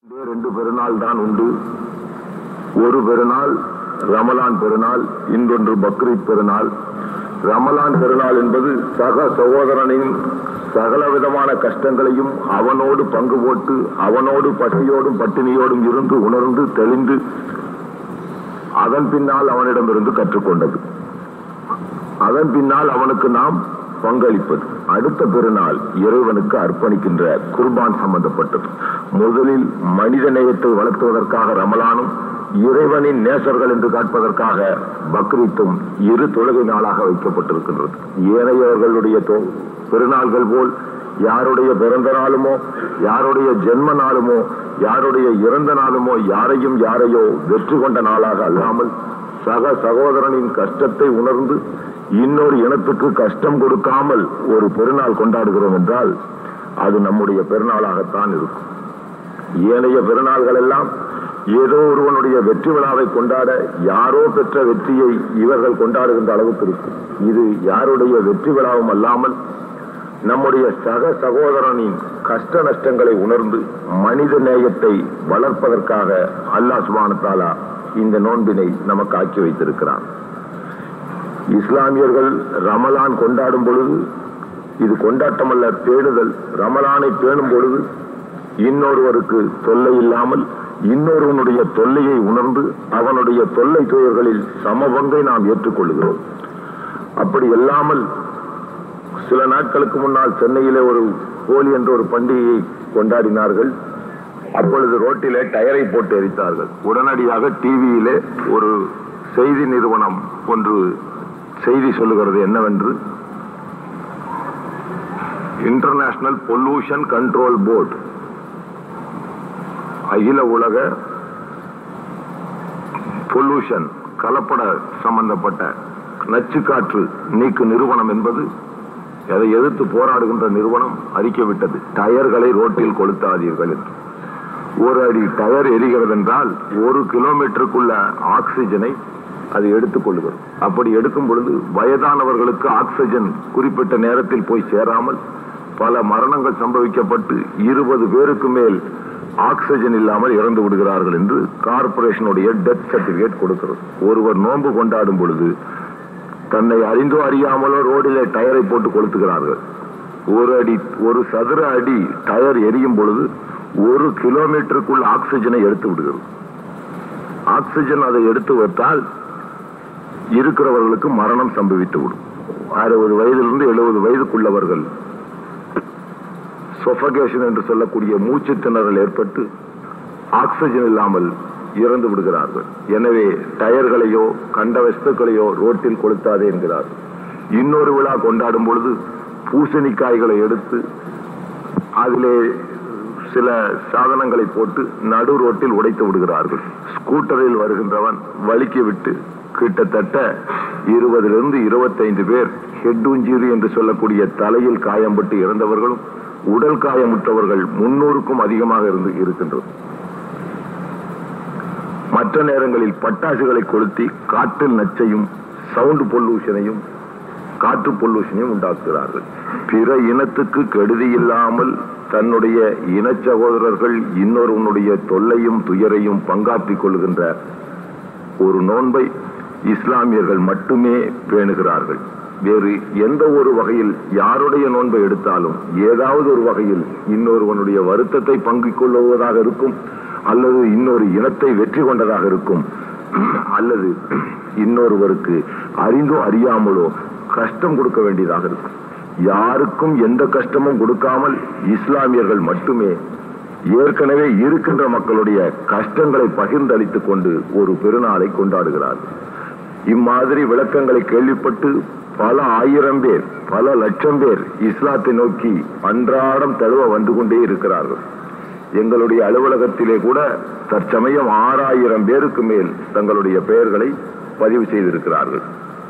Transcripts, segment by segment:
ஒரே ரெண்டு பெருநாள் தான் உண்டு ஒரு பெருநாள் ரமலான் பெருநாள் இன்னொன்று பக்ரீத் பெருநாள் ரமலான் பெருநாள் என்பது சக சகோதரனின் சகல விதமான கஷ்டங்களையும் அவனோடு பங்கு போட்டு அவனோடு பசியோடும் பட்டினியோடும் இருந்து உணர்ந்து தெளிந்து அதன் பின்னால் அவனிடமிருந்து கற்றுக்கொண்டது அதன் பின்னால் அவனுக்கு நாம் பங்களிப்பது அடுத்த பெருநாள் இறைவனுக்கு அர்ப்பணிக்கின்ற குர்பான் சம்பந்தப்பட்டது முதலில் மனித நேயத்தை வளர்த்துவதற்காக ரமலானும் இறைவனின் நேசர்கள் என்று காட்பதற்காக பக்ரீத்தும் இரு தொழுகை நாளாக வைக்கப்பட்டிருக்கின்றது ஏனையவர்களுடைய தொ- பெருநாள்கள் போல் யாருடைய பிறந்த நாளுமோ யாருடைய ஜென்ம நாளுமோ யாருடைய இறந்த நாளுமோ யாரையும் யாரையோ வெற்றி கொண்ட நாளாக அல்லாமல் சக சகோதரனின் கஷ்டத்தை உணர்ந்து இன்னொரு இனத்துக்கு கஷ்டம் கொடுக்காமல் ஒரு பெருநாள் கொண்டாடுகிறோம் என்றால் அது நம்முடைய பெருநாளாகத்தான் இருக்கும் ஏனைய பெருநாள்கள் எல்லாம் ஏதோ ஒருவனுடைய வெற்றி விழாவை கொண்டாட யாரோ பெற்ற வெற்றியை இவர்கள் கொண்டாடுகின்ற அளவுக்கு இருக்கும் இது யாருடைய வெற்றி விழாவும் அல்லாமல் நம்முடைய சக சகோதரனின் கஷ்ட நஷ்டங்களை உணர்ந்து மனித நேயத்தை வளர்ப்பதற்காக அல்லாஹ் சுப்ஹானஹு தஆலா இந்த நோன்பினை நமக்கு ஆக்கி வைத்திருக்கிறான் இஸ்லாமியர்கள் ரமலான் கொண்டாடும் பொழுது இது கொண்டாட்டம் அல்ல பேணுதல் ரமலானை பேணும் பொழுது இன்னொருவருக்கு தொல்லை இல்லாமல் இன்னொருவனுடைய தொல்லையை உணர்ந்து அவனுடைய தொல்லை துயர்களில் சமபங்கை நாம் ஏற்றுக்கொள்கிறோம் அப்படி இல்லாமல் சில நாட்களுக்கு முன்னால் சென்னையிலே ஒரு ஹோலி என்ற ஒரு பண்டிகையை கொண்டாடினார்கள் அப்பொழுது ரோட்டிலே டயரை போட்டு எரித்தார்கள் உடனடியாக டிவியிலே ஒரு செய்தி நிறுவனம் ஒன்று செய்தி சொல்லுகிறது என்னவென்று இன்டர்நேஷனல் பொல்யூஷன் கண்ட்ரோல் போர்டு அகில உலக பொல்யூஷன் கலப்பட சம்பந்தப்பட்ட நச்சு காற்று நீக்கு நிறுவனம் என்பது அதை எதிர்த்து போராடுகின்ற நிறுவனம் அறிக்கை விட்டது டயர்களை ரோட்டில் கொளுத்தாதீர்கள் என்று ஒரு அடி டயர் எரிகிறது என்றால் ஒரு கிலோமீட்டருக்குள்ள ஆக்சிஜனை அது எடுத்துக் கொள்ளுகிறது அப்படி எடுக்கும் பொழுது வயதானவர்களுக்கு ஆக்சிஜன் குறிப்பிட்ட நேரத்தில் போய் சேராமல் பல மரணங்கள் சம்பவிக்கப்பட்டு இருபது பேருக்கு மேல் ஆக்சிஜன் இல்லாமல் இறந்து விடுகிறார்கள் என்று கார்பரேஷனுடைய டெத் சர்டிபிகேட் கொடுக்கிறது ஒருவர் நோன்பு கொண்டாடும் பொழுது தன்னை அறிந்தோ அறியாமலோ ரோடிலே டயரை போட்டு கொளுத்துகிறார்கள் ஒரு அடி ஒரு சதுர அடி டயர் எரியும் பொழுது ஒரு கிலோமீட்டருக்குள் ஆக்சிஜனை எடுத்து விடுகிறது ஆக்சிஜன் அதை எடுத்து வைத்தால் இருக்கிறவர்களுக்கு மரணம் சம்பவித்து விடும் அறுபது வயதிலிருந்து எழுபது வயதுக்குள்ளவர்கள் சொஃபகேஷன் என்று சொல்லக்கூடிய மூச்சு திணறல் ஏற்பட்டு ஆக்சிஜன் இல்லாமல் இறந்து விடுகிறார்கள் எனவே டயர்களையோ கண்ட வஸ்துக்களையோ ரோட்டில் கொளுத்தாதே என்கிறார்கள் இன்னொரு விழா கொண்டாடும் பொழுது பூசணிக்காய்களை எடுத்து அதிலே சில சாதனங்களை போட்டு நடு ரோட்டில் உடைத்து விடுகிறார்கள் ஸ்கூட்டரில் வருகின்றவன் வலிக்கி விட்டு கிட்டத்தட்ட இருபதிலிருந்து இருபத்தைந்து பேர் ஹெட் இன்ஜுரி என்று சொல்லக்கூடிய தலையில் காயம்பட்டு இறந்தவர்களும் உடல் காயமுற்றவர்கள் முன்னூறுக்கும் அதிகமாக இருந்து இருக்கின்றது மற்ற நேரங்களில் பட்டாசுகளை கொளுத்தி காற்றில் நச்சையும் சவுண்ட் பொல்யூஷனையும் காற்று பொல்யூஷனையும் உண்டாக்குகிறார்கள் பிற இனத்துக்கு கெடுதி இல்லாமல் தன்னுடைய இன சகோதரர்கள் இன்னொருவனுடைய தொல்லையும் துயரையும் பங்காற்றிக் கொள்கின்ற ஒரு நோன்பை இஸ்லாமியர்கள் மட்டுமே பேணுகிறார்கள் வேறு எந்த ஒரு வகையில் யாருடைய நோன்பை எடுத்தாலும் ஏதாவது ஒரு வகையில் இன்னொருவனுடைய வருத்தத்தை பங்கிக் கொள்ளுவதாக இருக்கும் அல்லது இன்னொரு இனத்தை வெற்றி கொண்டதாக இருக்கும் அல்லது இன்னொருவருக்கு அறிந்தோ அறியாமலோ கஷ்டம் கொடுக்க வேண்டியதாக இருக்கும் யாருக்கும் எந்த கஷ்டமும் கொடுக்காமல் இஸ்லாமியர்கள் மட்டுமே ஏற்கனவே இருக்கின்ற மக்களுடைய கஷ்டங்களை பகிர்ந்தளித்துக் கொண்டு ஒரு பெருநாளை கொண்டாடுகிறார்கள் இம்மாதிரி விளக்கங்களை கேள்விப்பட்டு பல ஆயிரம் பேர் பல லட்சம் பேர் இஸ்லாத்தை நோக்கி அன்றாடம் தழுவ வந்து கொண்டே இருக்கிறார்கள் எங்களுடைய அலுவலகத்திலே கூட தற்சமயம் ஆறாயிரம் பேருக்கு மேல் தங்களுடைய பெயர்களை பதிவு செய்திருக்கிறார்கள்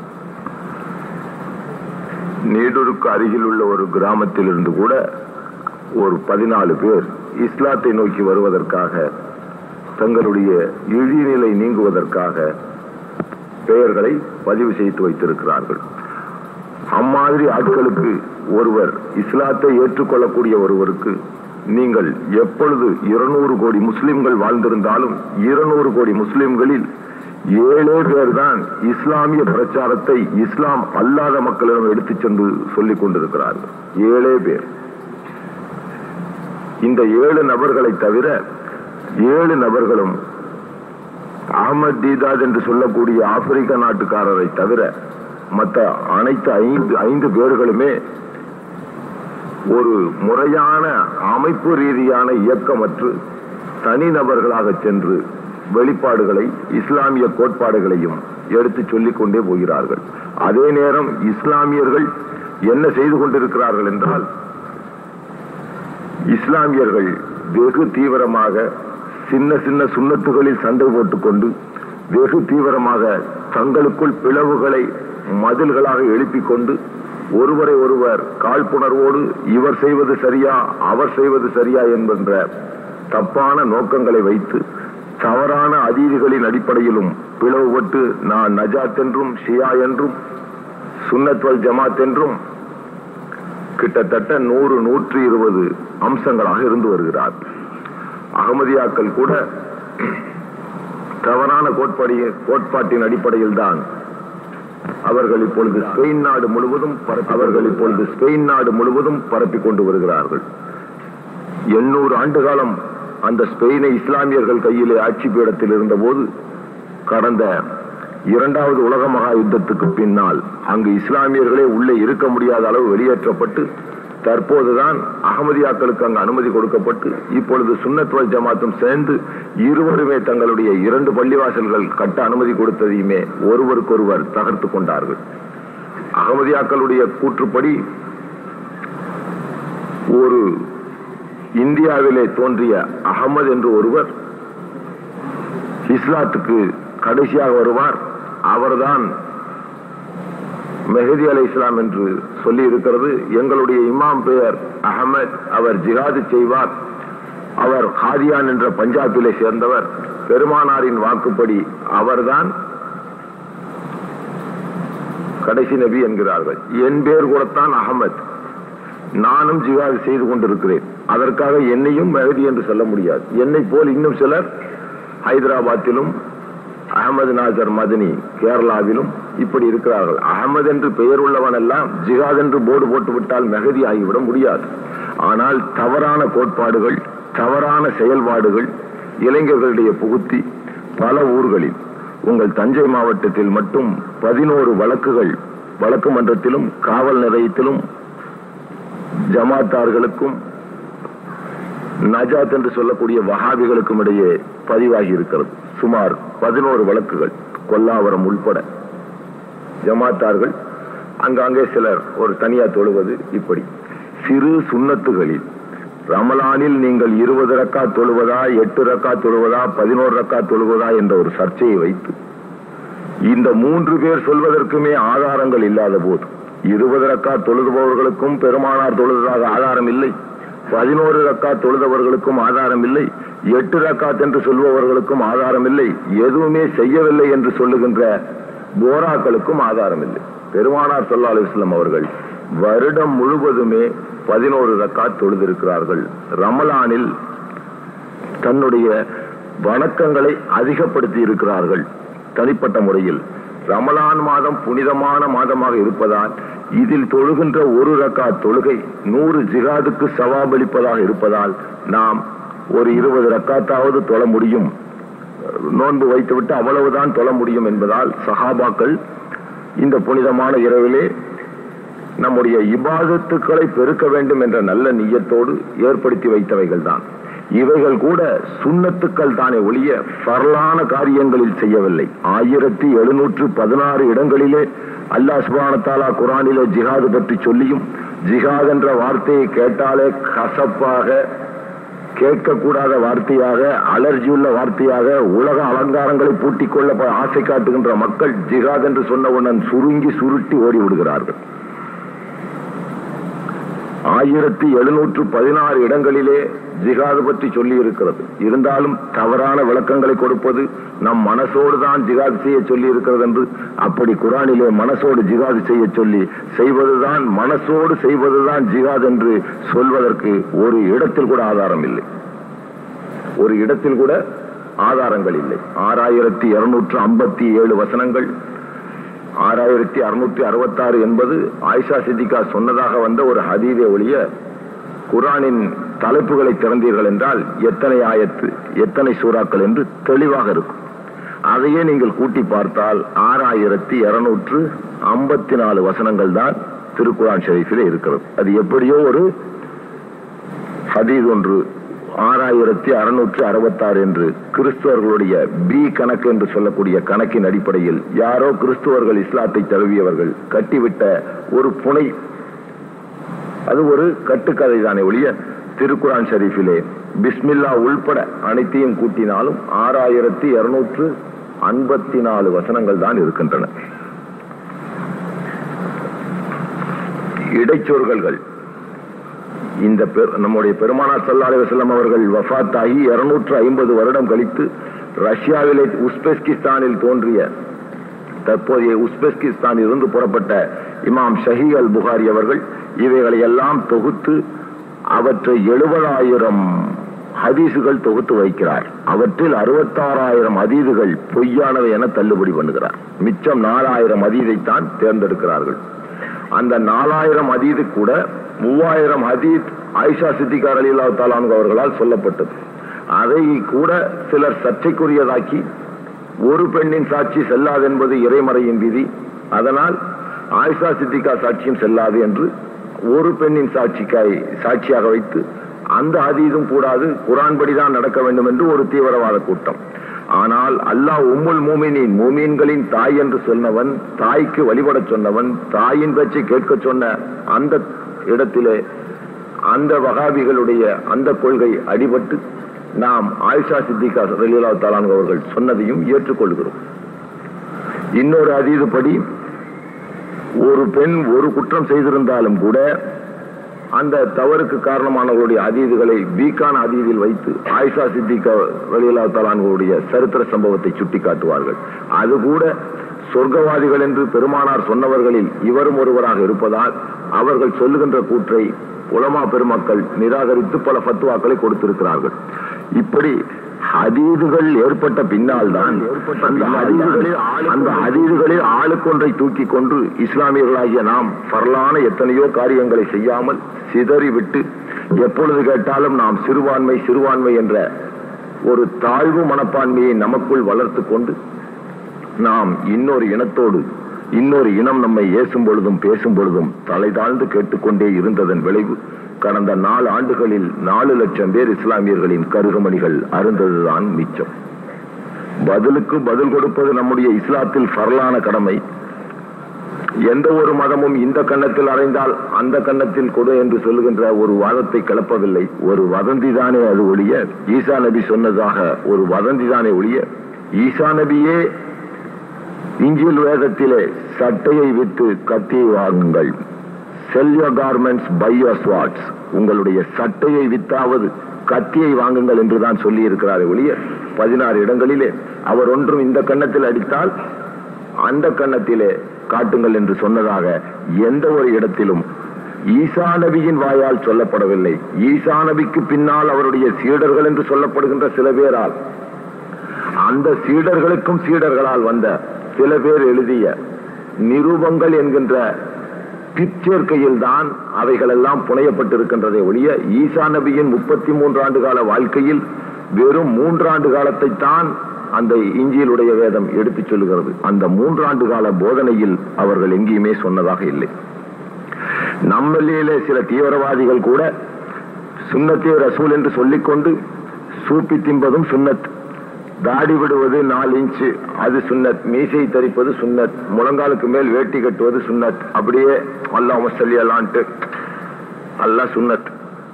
நீடூருக்கு அருகில் உள்ள ஒரு கிராமத்தில் இருந்து கூட ஒரு பதினாலு பேர் இஸ்லாத்தை நோக்கி வருவதற்காக தங்களுடைய இழிநிலை நீங்குவதற்காக பெயர்களை பதிவு செய்து வைத்திருக்கிறார்கள் அம்மாதிரி ஆட்களுக்கு ஒருவர் இஸ்லாத்தை ஏற்றுக்கொள்ளக்கூடிய ஒருவருக்கு நீங்கள் எப்பொழுது இருநூறு கோடி முஸ்லிம்கள் வாழ்ந்திருந்தாலும் இருநூறு கோடி முஸ்லிம்களில் ஏழே பேர் தான் இஸ்லாமிய பிரச்சாரத்தை இஸ்லாம் அல்லாத மக்களிடம் எடுத்துச் சென்று சொல்லிக் கொண்டிருக்கிறார்கள் ஏழே பேர் இந்த ஏழு நபர்களை தவிர ஏழு நபர்களும் அகமது தீதாத் என்று சொல்லக்கூடிய ஆப்பிரிக்க நாட்டுக்காரரை தவிர மற்ற அனைத்து ஐந்து ஐந்து பேர்களுமே ஒரு முறையான அமைப்பு ரீதியான இயக்கமற்று தனிநபர்களாக சென்று வெளிப்பாடுகளை இஸ்லாமிய கோட்பாடுகளையும் எடுத்து சொல்லிக் கொண்டே போகிறார்கள் அதே நேரம் இஸ்லாமியர்கள் என்ன செய்து கொண்டிருக்கிறார்கள் என்றால் இஸ்லாமியர்கள் வெகு தீவிரமாக சின்ன சின்ன சுண்ணத்துகளில் சண்டை போட்டுக்கொண்டு வெகு தீவிரமாக தங்களுக்குள் பிளவுகளை மதில்களாக எழுப்பிக் கொண்டு ஒருவரை ஒருவர் காழ்ப்புணர்வோடு இவர் செய்வது சரியா அவர் செய்வது சரியா என்கின்ற தப்பான நோக்கங்களை வைத்து தவறான அதீதிகளின் அடிப்படையிலும் பிளவுபட்டு நான் நஜாத் என்றும் ஷியா என்றும் சுன்னத்வல் ஜமாத் என்றும் கிட்டத்தட்ட நூறு நூற்றி இருபது அம்சங்களாக இருந்து வருகிறார் அகமதியாக்கள் கூட தவறான கோட்பாடி கோட்பாட்டின் அடிப்படையில் தான் அவர்கள் இப்பொழுது ஸ்பெயின் நாடு முழுவதும் பரப்பி- அவர்கள் இப்பொழுது ஸ்பெயின் நாடு முழுவதும் பரப்பிக் கொண்டு வருகிறார்கள் எண்ணூறு ஆண்டு காலம் அந்த ஸ்பெயினை இஸ்லாமியர்கள் கையிலே ஆட்சி பீடத்தில் இருந்தபோது கடந்த இரண்டாவது உலக மகா யுத்தத்துக்கு பின்னால் அங்கு இஸ்லாமியர்களே உள்ளே இருக்க முடியாத அளவு வெளியேற்றப்பட்டு தற்போதுதான் அகமதியாக்களுக்கு அங்கு அனுமதி கொடுக்கப்பட்டு இப்பொழுது சுன்னத் வல் ஜமாத்தும் சேர்ந்து இருவருமே தங்களுடைய இரண்டு பள்ளிவாசல்கள் கட்ட அனுமதி கொடுத்ததையுமே ஒருவருக்கொருவர் தகர்த்து கொண்டார்கள் அகமதியாக்களுடைய கூற்றுப்படி ஒரு இந்தியாவிலே தோன்றிய அகமது என்று ஒருவர் இஸ்லாத்துக்கு கடைசியாக வருவார் அவர்தான் மெஹதி அலை இஸ்லாம் என்று சொல்லி இருக்கிறது எங்களுடைய இமாம் பெயர் அகமத் அவர் ஜிஹாது செய்வார் அவர் ஹாதியான் என்ற பஞ்சாபிலே சேர்ந்தவர் பெருமானாரின் வாக்குப்படி அவர்தான் கடைசி நபி என்கிறார்கள் என் பேர் கூடத்தான் அகமத் நானும் ஜிஹாது செய்து கொண்டிருக்கிறேன் அதற்காக என்னையும் மெஹதி என்று சொல்ல முடியாது என்னை போல் இன்னும் சிலர் ஹைதராபாத்திலும் அகமது நாசர் மதனி கேரளாவிலும் இப்படி இருக்கிறார்கள் அகமது என்று பெயர் உள்ளவன் எல்லாம் ஜிஹாத் என்று போர்டு போட்டு விட்டால் மெஹதி ஆகிவிட முடியாது ஆனால் தவறான கோட்பாடுகள் தவறான செயல்பாடுகள் இளைஞர்களிடையே புகுத்தி பல ஊர்களில் உங்கள் தஞ்சை மாவட்டத்தில் மட்டும் பதினோரு வழக்குகள் வழக்கு மன்றத்திலும் காவல் நிலையத்திலும் ஜமாத்தார்களுக்கும் நஜாத் என்று சொல்லக்கூடிய வஹாபிகளுக்கும் இடையே பதிவாகி இருக்கிறது சுமார் பதினோரு வழக்குகள் கொல்லாவரம் உள்பட ஜமாத்தார்கள் அங்காங்கே சிலர் ஒரு தனியா தொழுவது இப்படி சிறு சுண்ணத்துகளில் ரமலானில் நீங்கள் இருபது ரக்கா தொழுவதா எட்டு ரக்கா தொழுவதா பதினோரு ரக்கா தொழுவதா என்ற ஒரு சர்ச்சையை வைத்து இந்த மூன்று பேர் சொல்வதற்குமே ஆதாரங்கள் இல்லாத போது இருபது ரக்கா தொழுதுபவர்களுக்கும் பெருமானார் தொழுததாக ஆதாரம் இல்லை பதினோரு ரக்கா தொழுதவர்களுக்கும் ஆதாரம் இல்லை எட்டு ரக்காத் என்று சொல்பவர்களுக்கும் ஆதாரம் இல்லை எதுவுமே செய்யவில்லை என்று சொல்லுகின்ற போராக்களுக்கும் ஆதாரம் இல்லை பெருமானார் ஸல்லல்லாஹு அலைஹி வஸல்லம் அவர்கள் வருடம் முழுவதுமே பதினோரு ரக்காத் தொழுதிருக்கிறார்கள் ரமலானில் தன்னுடைய வணக்கங்களை அதிகப்படுத்தி இருக்கிறார்கள் தனிப்பட்ட முறையில் ரமலான் மாதம் புனிதமான மாதமாக இருப்பதால் இதில் தொழுகின்ற ஒரு ரக்காத் தொழுகை நூறு ஜிகாதுக்கு சவாபளிப்பதாக இருப்பதால் நாம் ஒரு இருபது ரக்காத்தாவது தொழ முடியும் நோன்பு வைத்துவிட்டு அவ்வளவுதான் தொழ முடியும் என்பதால் சஹாபாக்கள் இந்த புனிதமான இரவிலே நம்முடைய இபாதத்துக்களை பெருக்க வேண்டும் என்ற நல்ல நியத்தோடு ஏற்படுத்தி வைத்தவைகள் தான் இவைகள் கூட சுண்ணத்துக்கள் தானே ஒழிய பரலான காரியங்களில் செய்யவில்லை ஆயிரத்தி எழுநூற்று பதினாறு இடங்களிலே அல்லாஹ் சுபானத்தாலா குரானிலே ஜிஹாது பற்றி சொல்லியும் ஜிஹாத் என்ற வார்த்தையை கேட்டாலே கசப்பாக கேட்கக்கூடாத வார்த்தையாக அலர்ஜியுள்ள வார்த்தையாக உலக அலங்காரங்களை பூட்டிக் கொள்ள ப- ஆசை காட்டுகின்ற மக்கள் ஜிஹாத் என்று சொன்னவுடன் சுருங்கி சுருட்டி ஓடி விடுகிறார்கள் ஆயிரத்தி எழுநூற்று பதினாறு இடங்களிலே ஜிகாது பற்றி சொல்லி இருக்கிறது இருந்தாலும் தவறான விளக்கங்களை கொடுப்பது நம் மனசோடு தான் ஜிகாது செய்ய சொல்லி இருக்கிறது என்று அப்படி குரானிலே மனசோடு ஜிகாது செய்ய சொல்லி செய்வதுதான் மனசோடு செய்வதுதான் ஜிகாத் என்று சொல்வதற்கு ஒரு இடத்தில் கூட ஆதாரம் இல்லை ஒரு இடத்தில் கூட ஆதாரங்கள் இல்லை ஆறாயிரத்தி இருநூற்று ஐம்பத்தி ஏழு வசனங்கள் ஆறாயிரத்தி அறுநூற்றி அறுபத்தாறு என்பது ஆயிஷா சித்திகா சொன்னதாக வந்த ஒரு ஹதீதே ஒழிய குரானின் தலைப்புகளை திறந்தீர்கள் என்றால் எத்தனை ஆயத்து எத்தனை சூறாக்கள் என்று தெளிவாக இருக்கும் அதையே நீங்கள் கூட்டி பார்த்தால் ஆறாயிரத்தி இருநூற்று ஐம்பத்தி நாலு வசனங்கள் தான் திருக்குரான் ஷரீஃபிலே இருக்கிறது அது எப்படியோ ஒரு ஹதீஸ் ஒன்று ஆறாயிரத்தி அறுநூற்று அறுபத்தாறு என்று கிறிஸ்துவர்களுடைய பி கணக்கு என்று சொல்லக்கூடிய கணக்கின் அடிப்படையில் யாரோ கிறிஸ்துவர்கள் இஸ்லாத்தை தழுவியவர்கள் கட்டிவிட்ட ஒரு புனை அது ஒரு கட்டுக்கதை தானே ஒழிய திருக்குரான் ஷரீஃபிலே பிஸ்மில்லா உள்பட அனைத்தையும் கூட்டினாலும் ஆறாயிரத்தி இருநூற்று ஐம்பத்தி நாலு வசனங்கள் தான் இருக்கின்றன இடைச்சொற்கள்கள் இந்த பெரு- நம்முடைய பெருமானார் சல்லா அலிவசல்லம் அவர்கள் வஃத் ஆகி இருநூற்று ஐம்பது வருடம் கழித்து ரஷ்யாவிலே உஸ்பெஸ்கிஸ்தானில் தோன்றிய தற்போதைய உஸ்பெஸ்கிஸ்தானில் இருந்து புறப்பட்ட இமாம் ஷஹி அல் புகாரி அவர்கள் இவைகளை எல்லாம் தொகுத்து அவற்றை எழுபதாயிரம் ஹதீசுகள் தொகுத்து வைக்கிறார் அவற்றில் அறுபத்தாறாயிரம் அதீதுகள் பொய்யானவை என தள்ளுபடி பண்ணுகிறார் மிச்சம் நாலாயிரம் அதீதைத்தான் தேர்ந்தெடுக்கிறார்கள் அந்த நாலாயிரம் அதீது கூட மூவாயிரம் ஹதீத் ஆயிஷா சித்திகார் அலிலா தாலான் அவர்களால் சொல்லப்பட்டது அதை கூட சிலர் சர்ச்சைக்குரியதாக்கி ஒரு பெண்ணின் சாட்சி செல்லாது என்பது இறைமறையின் விதி அதனால் ஆயிஷா சித்திகா சாட்சியும் செல்லாது என்று ஒரு பெண்ணின் சாட்சிக்காய் சாட்சியாக வைத்து அந்த அதீதும் கூடாது குரான் படிதான் நடக்க வேண்டும் என்று ஒரு தீவிரவாத கூட்டம் ஆனால் அல்லாஹ் உம்முல் மூமினின் மூமீன்களின் தாய் என்று சொன்னவன் தாய்க்கு வழிபடச் சொன்னவன் தாயின் பேச்சை கேட்க சொன்ன அந்த இடத்திலே அந்த வகாபிகளுடைய அந்த கொள்கை அடிபட்டு நாம் ஆயிஷா சித்திகா ரலீலா தாலான் அவர்கள் சொன்னதையும் ஏற்றுக்கொள்கிறோம் இன்னொரு அதீதுபடி ஒரு பெண் ஒரு குற்றம் செய்திருந்தாலும் கூட அந்த தவறுக்கு காரணமானவர்களுடைய அதீதுகளை வீக்கான அதீதில் வைத்து ஆயிஷா சித்திகா ரலியல்லா தலான்களுடைய சரித்திர சம்பவத்தை சுட்டிக்காட்டுவார்கள் அது கூட சொர்க்கவாதிகள் என்று பெருமானார் சொன்னவர்களில் இவரும் ஒருவராக இருப்பதால் அவர்கள் சொல்லுகின்ற கூற்றை உலமா பெருமக்கள் நிராகரித்து பல ஃபத்வாக்களை கொடுத்திருக்கிறார்கள் இப்படி ஹதீதுகள் ஏற்பட்ட பின்னால் தான் அந்த ஹதீதுகளில் அந்த ஹதீதுகளில் ஆளுக்கொன்றை தூக்கி கொண்டு இஸ்லாமியர்களாகிய நாம் பரலான எத்தனையோ காரியங்களை செய்யாமல் சிதறிவிட்டு எப்பொழுது கேட்டாலும் நாம் சிறுபான்மை சிறுபான்மை என்ற ஒரு தாழ்வு மனப்பான்மையை நமக்குள் வளர்த்து கொண்டு நாம் இன்னொரு இனத்தோடு இன்னொரு இனம் நம்மை ஏசும் பொழுதும் பேசும் பொழுதும் தலை தாழ்ந்து கேட்டுக்கொண்டே இருந்ததன் விளைவு கடந்த நாலு ஆண்டுகளில் நாலு லட்சம் பேர் இஸ்லாமியர்களின் கருகமணிகள் அருந்ததுதான் மிச்சம் பதிலுக்கு பதில் கொடுப்பது நம்முடைய இஸ்லாத்தில் ஃபர்லான கடமை எந்த ஒரு மதமும் இந்த கன்னத்தில் அறைந்தால் அந்த கன்னத்தில் கொடு என்று சொல்லுகின்ற ஒரு வாதத்தை கிளப்பவில்லை ஒரு வதந்தி தானே அது ஒழிய ஈசா நபி சொன்னதாக ஒரு வதந்தி தானே ஒழிய ஈசா நபியே இஞ்சில் வேதத்திலே சட்டையை வித்து கத்தியை வாங்குங்கள் sell your garments buy your swords உங்களுடைய சட்டையை வித்தாவது கத்தியை வாங்குங்கள் என்றுதான் சொல்லி இருக்கிறார் ஒழிய பதினாறு இடங்களிலே அவர் ஒன்றும் இந்த கன்னத்தில் அடித்தால் அந்த கன்னத்திலே காட்டுங்கள் என்று சொன்னதாக எந்த ஒரு இடத்திலும் ஈசா நபியின் வாயால் சொல்லப்படவில்லை ஈசா நபிக்கு பின்னால் அவருடைய சீடர்கள் என்று சொல்லப்படுகின்ற சில பேரால் அந்த சீடர்களுக்கும் சீடர்களால் வந்த சில பேர் எழுதிய நிரூபங்கள் என்கின்ற பிற்சேர்க்கையில் தான் அவைகளெல்லாம் புனையப்பட்டிருக்கின்றதை ஒழிய ஈசா நபியின் முப்பத்தி மூன்று ஆண்டு கால வாழ்க்கையில் வெறும் மூன்றாண்டு காலத்தை தான் அந்த இஞ்சியிலுடைய வேதம் எடுத்துச் சொல்லுகிறது அந்த மூன்றாண்டு கால போதனையில் அவர்கள் எங்கேயுமே சொன்னதாக இல்லை நம்மளிலே சில தீவிரவாதிகள் கூட சுன்னத்தே ரசூல் என்று சொல்லிக்கொண்டு சூப்பி தின்பதும் சுன்னத் தாடி விடுவது நாலு இன்ச்சு அது சுன்னத் மீசை தரிப்பது சுன்னத் முழங்காலுக்கு மேல் வேட்டி கட்டுவது சுன்னத் அப்படியே அல்லாஹ் மசல்லி அல்லான்ட்டு அல்லாஹ் சுன்னத்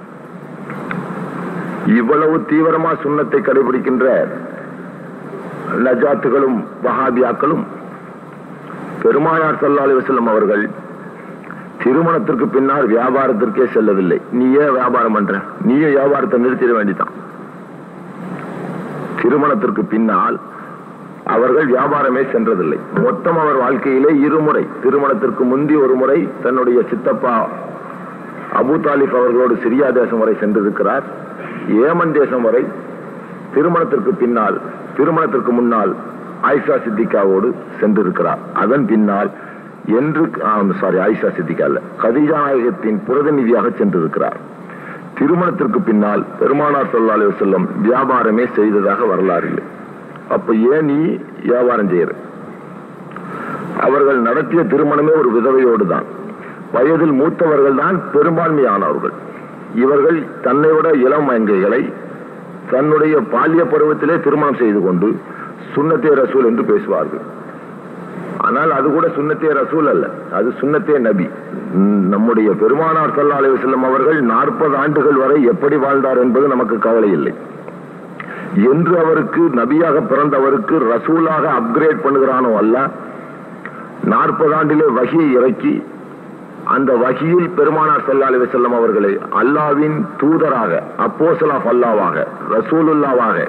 இவ்வளவு தீவிரமா சுன்னத்தை கடைபிடிக்கின்ற நஜாத்துகளும் வஹாபியாக்களும் பெருமானார் சல்லா அலி வஸல்லம் அவர்கள் திருமணத்திற்கு பின்னால் வியாபாரத்திற்கே செல்லவில்லை நீயே வியாபாரம் பண்ற நீயே வியாபாரத்தை நிறுத்திட வேண்டிதான் திருமணத்திற்கு பின்னால் அவர்கள் வியாபாரமே சென்றதில்லை மொத்தம் அவர் வாழ்க்கையிலே இருமுறை திருமணத்திற்கு முந்தி ஒரு முறை தன்னுடைய சித்தப்பா அபு தாலிப் அவர்களோடு சிரியா தேசம் வரை சென்றிருக்கிறார் ஏமன் தேசம் வரை திருமணத்திற்கு பின்னால் திருமணத்திற்கு முன்னால் ஆயிஷா சித்திகாவோடு சென்றிருக்கிறார் அதன் பின்னால் என்று சாரி ஆயிஷா சித்திகா அல்ல கதிஜா நாயகத்தின் பிரதிநிதியாக சென்றிருக்கிறார் திருமணத்திற்கு பின்னால் பெருமானார் சொல்லாலே செல்லும் வியாபாரமே செய்ததாக வரலாறு இல்லை அப்ப ஏன் நீ வியாபாரம் செய்யற அவர்கள் நடத்திய திருமணமே ஒரு விதவையோடு தான் வயதில் மூத்தவர்கள் தான் பெரும்பான்மையானவர்கள் இவர்கள் தன்னை விட இளம் மங்கைகளை தன்னுடைய பாலிய பருவத்திலே திருமணம் செய்து கொண்டு சுண்ணத்தே ரசூல் என்று பேசுவார்கள் ஆனால் அது கூட சுண்ணத்தே ரசூல் அல்ல அது சுண்ணத்தே நபி நம்முடைய பெருமானார் சல்லா அலி செல்லம் அவர்கள் நாற்பது ஆண்டுகள் வரை எப்படி வாழ்ந்தார் என்பது நமக்கு கவலை இல்லை என்று அவருக்கு நபியாக பிறந்தவருக்கு ரசூலாக அப்கிரேட் பண்ணுகிறானோ அல்ல நாற்பது ஆண்டிலே வகியை இறக்கி அந்த வகியில் பெருமானார் சல்லா அலி செல்லம் அவர்களை அல்லாவின் தூதராக அப்போசலாஃப் அல்லாவாக ரசூலுல்லாவாக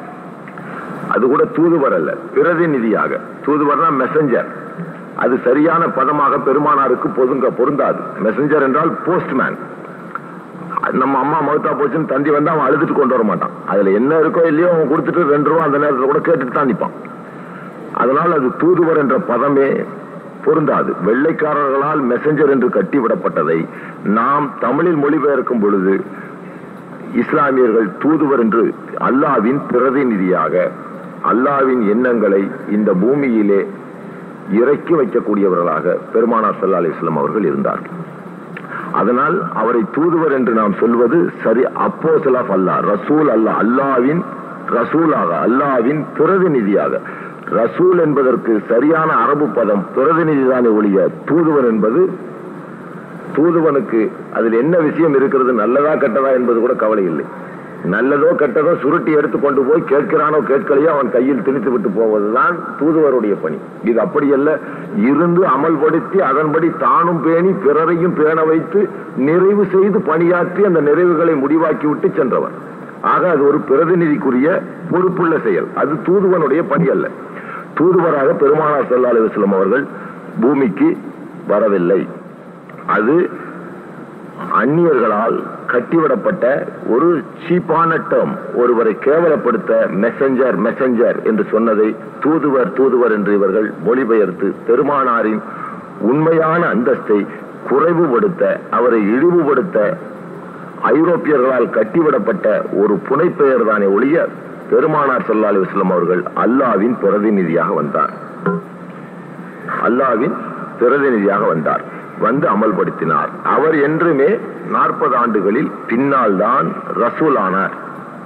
அது கூட தூதுவர் அல்ல பிரதிநிதியாக தூதுவர்னா மெசஞ்சர் அது சரியான பதமாக பெருமானாருக்கு பொதுங்க பொருந்தாது மெசஞ்சர் என்றால் போஸ்ட்மேன் நம்ம அம்மா மௌத்தா போச்சுன்னு தந்தி வந்து அவன் அழுதுட்டு கொண்டு வர மாட்டான் அதுல என்ன இருக்கோ இல்லையோ அவன் கொடுத்துட்டு ரெண்டு ரூபா அந்த நேரத்தில் கூட கேட்டுட்டு தான் நிற்பான் அதனால் அது தூதுவர் என்ற பதமே பொருந்தாது வெள்ளைக்காரர்களால் மெசஞ்சர் என்று கட்டிவிடப்பட்டதை நாம் தமிழில் மொழிபெயர்க்கும் பொழுது இஸ்லாமியர்கள் தூதுவர் என்று அல்லாவின் பிரதிநிதியாக அல்லாவின் எண்ணங்களை இந்த பூமியிலே இறக்கி வைக்கக்கூடியவர்களாக பெருமானார் சல்லா அலிஸ்லாம் அவர்கள் இருந்தார்கள் அதனால் அவரை தூதுவர் என்று நாம் சொல்வது சரி அப்போ சலாஃப் அல்லா ரசூல் அல்லா அல்லாவின் ரசூலாக அல்லாவின் பிரதிநிதியாக ரசூல் என்பதற்கு சரியான அரபு பதம் பிரதிநிதி தானே ஒழிய தூதுவன் என்பது தூதுவனுக்கு அதில் என்ன விஷயம் இருக்கிறது நல்லதா கெட்டதா என்பது கூட கவலை இல்லை நல்லதோ கெட்டதோ சுருட்டி எடுத்து கொண்டு போய் கேட்கிறானோ கேட்கலையோ அவன் கையில் திணித்து விட்டு போவதுதான் தூதுவருடைய பணி இது அப்படியல்ல இருந்து அமல்படுத்தி அதன்படி தானும் பேணி பிறரையும் பேண வைத்து நிறைவு செய்து பணியாற்றி அந்த நிறைவுகளை முடிவாக்கி விட்டு சென்றவர் ஆக அது ஒரு பிரதிநிதிக்குரிய பொறுப்புள்ள செயல் அது தூதுவனுடைய பணி அல்ல தூதுவராக பெருமானார் சல்லா அலுவலம் அவர்கள் பூமிக்கு வரவில்லை அது அந்நியர்களால் கட்டிவிடப்பட்ட ஒரு சீப்பான டேர்ம் ஒருவரை கேவலப்படுத்த மெசஞ்சர் மெசஞ்சர் என்று சொன்னதை தூதுவர் தூதுவர் என்று இவர்கள் மொழிபெயர்த்து பெருமானாரின் உண்மையான அந்தஸ்தை குறைவுபடுத்த அவரை இழிவுபடுத்த ஐரோப்பியர்களால் கட்டிவிடப்பட்ட ஒரு புனைப்பெயர் தானே ஒழிய பெருமானார் சல்லா அலுவலம் அவர்கள் அல்லாவின் பிரதிநிதியாக வந்தார் அல்லாவின் பிரதிநிதியாக வந்தார் வந்து அமல்படுத்தினார் அவர் என்றுமே நாற்பது ஆண்டுகளில் பின்னால் தான் ரசூல் ஆனார்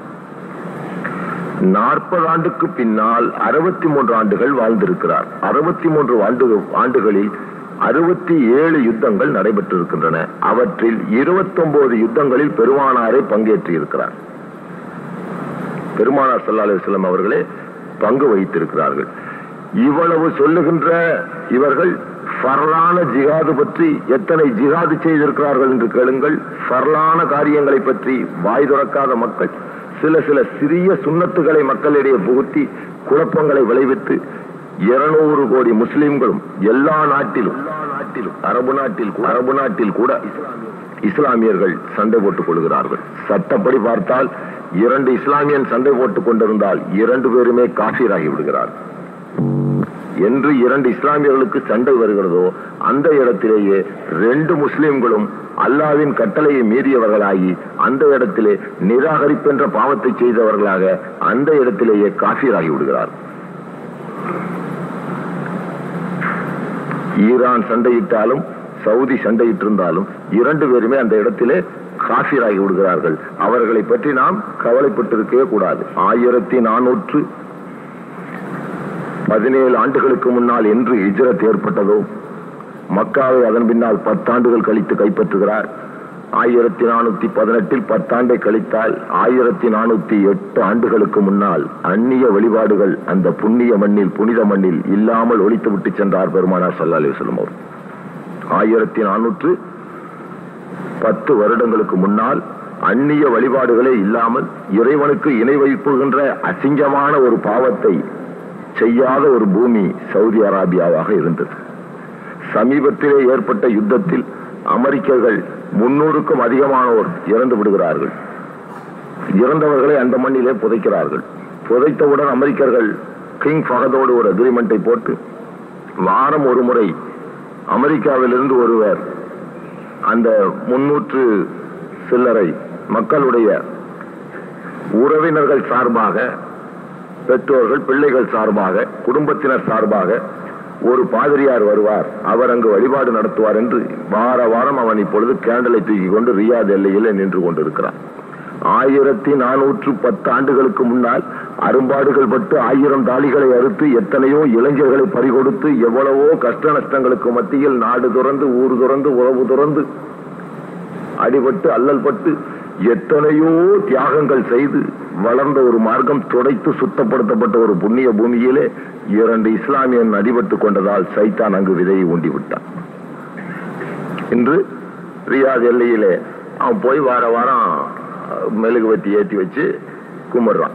நாற்பது ஆண்டுக்கு பின்னால் அறுபத்தி மூன்று ஆண்டுகள் வாழ்ந்திருக்கிறார் அறுபத்தி மூன்று ஆண்டு ஆண்டுகளில் அறுபத்தி ஏழு யுத்தங்கள் நடைபெற்றிருக்கின்றன அவற்றில் இருபத்தி ஒன்பது யுத்தங்களில் பெருமானாரை பங்கேற்றிருக்கிறார் பெருமானார் சல்லா அலுவலம் அவர்களே பங்கு வகித்திருக்கிறார்கள் இவ்வளவு சொல்லுகின்ற இவர்கள் ஃபர்லான ஜிகாது பற்றி எத்தனை ஜிகாது செய்திருக்கிறார்கள் என்று கேளுங்கள் ஃபர்லான காரியங்களை பற்றி வாய் துறக்காத மக்கள் சில சில சிறிய சுண்ணத்துகளை மக்களிடையே புகுத்தி குழப்பங்களை விளைவித்து இருநூறு கோடி முஸ்லிம்களும் எல்லா நாட்டிலும் நாட்டிலும் அரபு நாட்டில் அரபு நாட்டில் கூட இஸ்லாமியர்கள் சண்டை போட்டுக் கொள்கிறார்கள் சட்டப்படி பார்த்தால் இரண்டு இஸ்லாமியன் சண்டை போட்டுக் கொண்டிருந்தால் இரண்டு பேருமே காஃபீராகி விடுகிறார்கள் என்று இரண்டு இஸ்லாமியர்களுக்கு சண்டை வருகிறதோ அந்த இடத்திலேயே ரெண்டு முஸ்லிம்களும் அல்லாவின் கட்டளையை மீறியவர்களாகி அந்த இடத்திலே நிராகரிப்பென்ற பாவத்தை செய்தவர்களாக அந்த இடத்திலேயே காஃபீராகி விடுகிறார் ஈரான் சண்டையிட்டாலும் சவுதி சண்டையிட்டிருந்தாலும் இரண்டு பேருமே அந்த இடத்திலே காஃபீராகி விடுகிறார்கள் அவர்களை பற்றி நாம் கவலைப்பட்டிருக்கவே கூடாது ஆயிரத்தி நானூற்று பதினேழு ஆண்டுகளுக்கு முன்னால் என்று ஹிஜ்ரத் ஏற்பட்டதோ மக்காவை அதன் பின்னால் பத்தாண்டுகள் கழித்து கைப்பற்றுகிறார் ஆயிரத்தி நானூத்தி பதினெட்டில் பத்தாண்டை கழித்தால் ஆயிரத்தி நானூத்தி எட்டு ஆண்டுகளுக்கு முன்னால் அந்நிய வழிபாடுகள் அந்த புண்ணிய மண்ணில் புனித மண்ணில் இல்லாமல் ஒழித்து விட்டு சென்றார் பெருமானார் சல்லா அலி வல்லம் அவர் ஆயிரத்தி நானூற்று பத்து வருடங்களுக்கு முன்னால் அந்நிய வழிபாடுகளே இல்லாமல் இறைவனுக்கு இணை வைப்புகின்ற அசிங்கமான ஒரு பாவத்தை செய்யாத ஒரு பூமி சவுதி அரேபியாவாக இருந்தது சமீபத்திலே ஏற்பட்ட யுத்தத்தில் அமெரிக்கர்கள் முன்னூறுக்கும் அதிகமானோர் இறந்து விடுகிறார்கள் இறந்தவர்களை அந்த மண்ணிலே புதைக்கிறார்கள் புதைத்தவுடன் அமெரிக்கர்கள் கிங் ஃபகதோடு ஒரு அக்ரிமெண்டை போட்டு வாரம் ஒரு முறை அமெரிக்காவிலிருந்து ஒருவர் அந்த முன்னூற்று சில்லறை மக்களுடைய உறவினர்கள் சார்பாக பெற்றோர்கள் பிள்ளைகள் சார்பாக குடும்பத்தினர் சார்பாக ஒரு பாதிரியார் வருவார் அவர் அங்கு வழிபாடு நடத்துவார் என்று வார வாரம் அவன் இப்பொழுது கேண்டலை தூக்கி கொண்டு ரியாத் எல்லையிலே நின்று கொண்டிருக்கிறான் ஆயிரத்தி நானூற்று பத்து ஆண்டுகளுக்கு முன்னால் அரும்பாடுகள் பட்டு ஆயிரம் தாலிகளை அறுத்து எத்தனையோ இளைஞர்களை பறிகொடுத்து எவ்வளவோ கஷ்ட நஷ்டங்களுக்கு மத்தியில் நாடு துறந்து ஊர் துறந்து உறவு துறந்து அடிபட்டு அல்லல் பட்டு எத்தனையோ தியாகங்கள் செய்து வளர்ந்த ஒரு மார்க்கம் துடைத்து சுத்தப்படுத்தப்பட்ட ஒரு புண்ணிய பூமியிலே இரண்டு இஸ்லாமியன் அடிபட்டு கொண்டதால் சைத்தான் அங்கு விதையை ஊண்டி விட்டான் இன்று ரியாத் எல்லையிலே அவன் போய் வார வாரம் மெழுகுவத்தி ஏற்றி வச்சு கும்பிடுறான்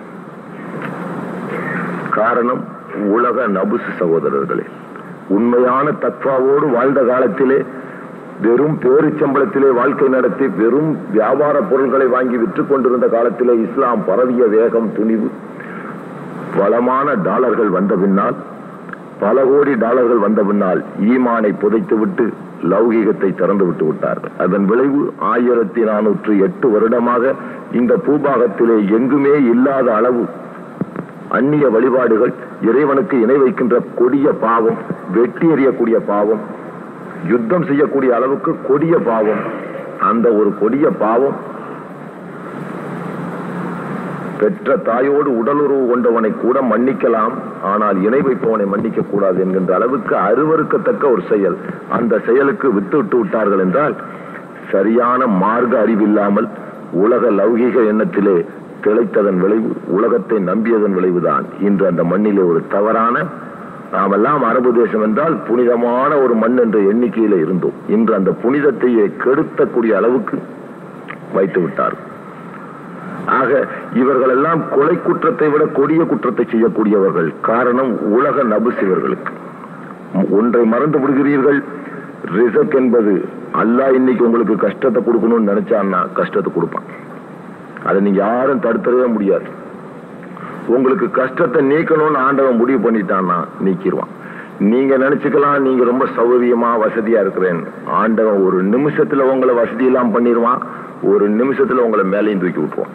காரணம் உலக நபுசு சகோதரர்களே உண்மையான தத்வாவோடு வாழ்ந்த காலத்திலே வெறும் பேருச்சம்பளத்திலே வாழ்க்கை நடத்தி வெறும் வியாபார பொருள்களை வாங்கி விற்று கொண்டிருந்த காலத்திலே இஸ்லாம் பரவிய வேகம் துணிவு வளமான டாலர்கள் வந்த பின்னால் பல கோடி டாலர்கள் வந்த பின்னால் ஈமானை புதைத்து விட்டு லௌகீகத்தை திறந்து விட்டு விட்டார்கள் அதன் விளைவு ஆயிரத்தி நானூற்று எட்டு வருடமாக இந்த பூபாகத்திலே எங்குமே இல்லாத அளவு அந்நிய வழிபாடுகள் இறைவனுக்கு இணை வைக்கின்ற கொடிய பாவம் வெட்டி எறியக்கூடிய பாவம் யுத்தம் செய்யக்கூடிய அளவுக்கு கொடிய பாவம் அந்த ஒரு கொடிய பாவம் பெற்ற தாயோடு உடலுறவு கொண்டவனை கூட மன்னிக்கலாம் ஆனால் இணை வைப்பவனை மன்னிக்க கூடாது என்கின்ற அளவுக்கு அருவறுக்கத்தக்க ஒரு செயல் அந்த செயலுக்கு விட்டு விட்டு விட்டார்கள் என்றால் சரியான மார்க்க அறிவில்லாமல் உலக லௌகீக எண்ணத்திலே திளைத்ததன் விளைவு உலகத்தை நம்பியதன் விளைவுதான் இன்று அந்த மண்ணிலே ஒரு தவறான நாமெல்லாம் அரபு தேசம் என்றால் புனிதமான ஒரு மண் என்ற எண்ணிக்கையில இருந்தோம் இன்று அந்த புனிதத்தையே கெடுத்தக்கூடிய அளவுக்கு வைத்து விட்டார்கள் ஆக இவர்கள் எல்லாம் கொலை குற்றத்தை விட கொடிய குற்றத்தை செய்யக்கூடியவர்கள் காரணம் உலக நபுஸ் இவர்களுக்கு ஒன்றை மறந்து விடுகிறீர்கள் ரிசக் என்பது அல்லாஹ் இன்னைக்கு உங்களுக்கு கஷ்டத்தை கொடுக்கணும்னு நினைச்சான்னா கஷ்டத்தை கொடுப்பான் அதை நீங்க யாரும் தடுத்துடவே முடியாது உங்களுக்கு கஷ்டத்தை நீக்கணும்னு ஆண்டவன் முடிவு பண்ணிட்டான்னா நீக்கிடுவான் நீங்க நினைச்சுக்கலாம் நீங்க ரொம்ப சௌகரியமா வசதியா இருக்கிறேன் ஆண்டவன் ஒரு நிமிஷத்துல உங்களை வசதி எல்லாம் பண்ணிடுவான் ஒரு நிமிஷத்துல உங்களை மேலையும் தூக்கி விட்டுருவான்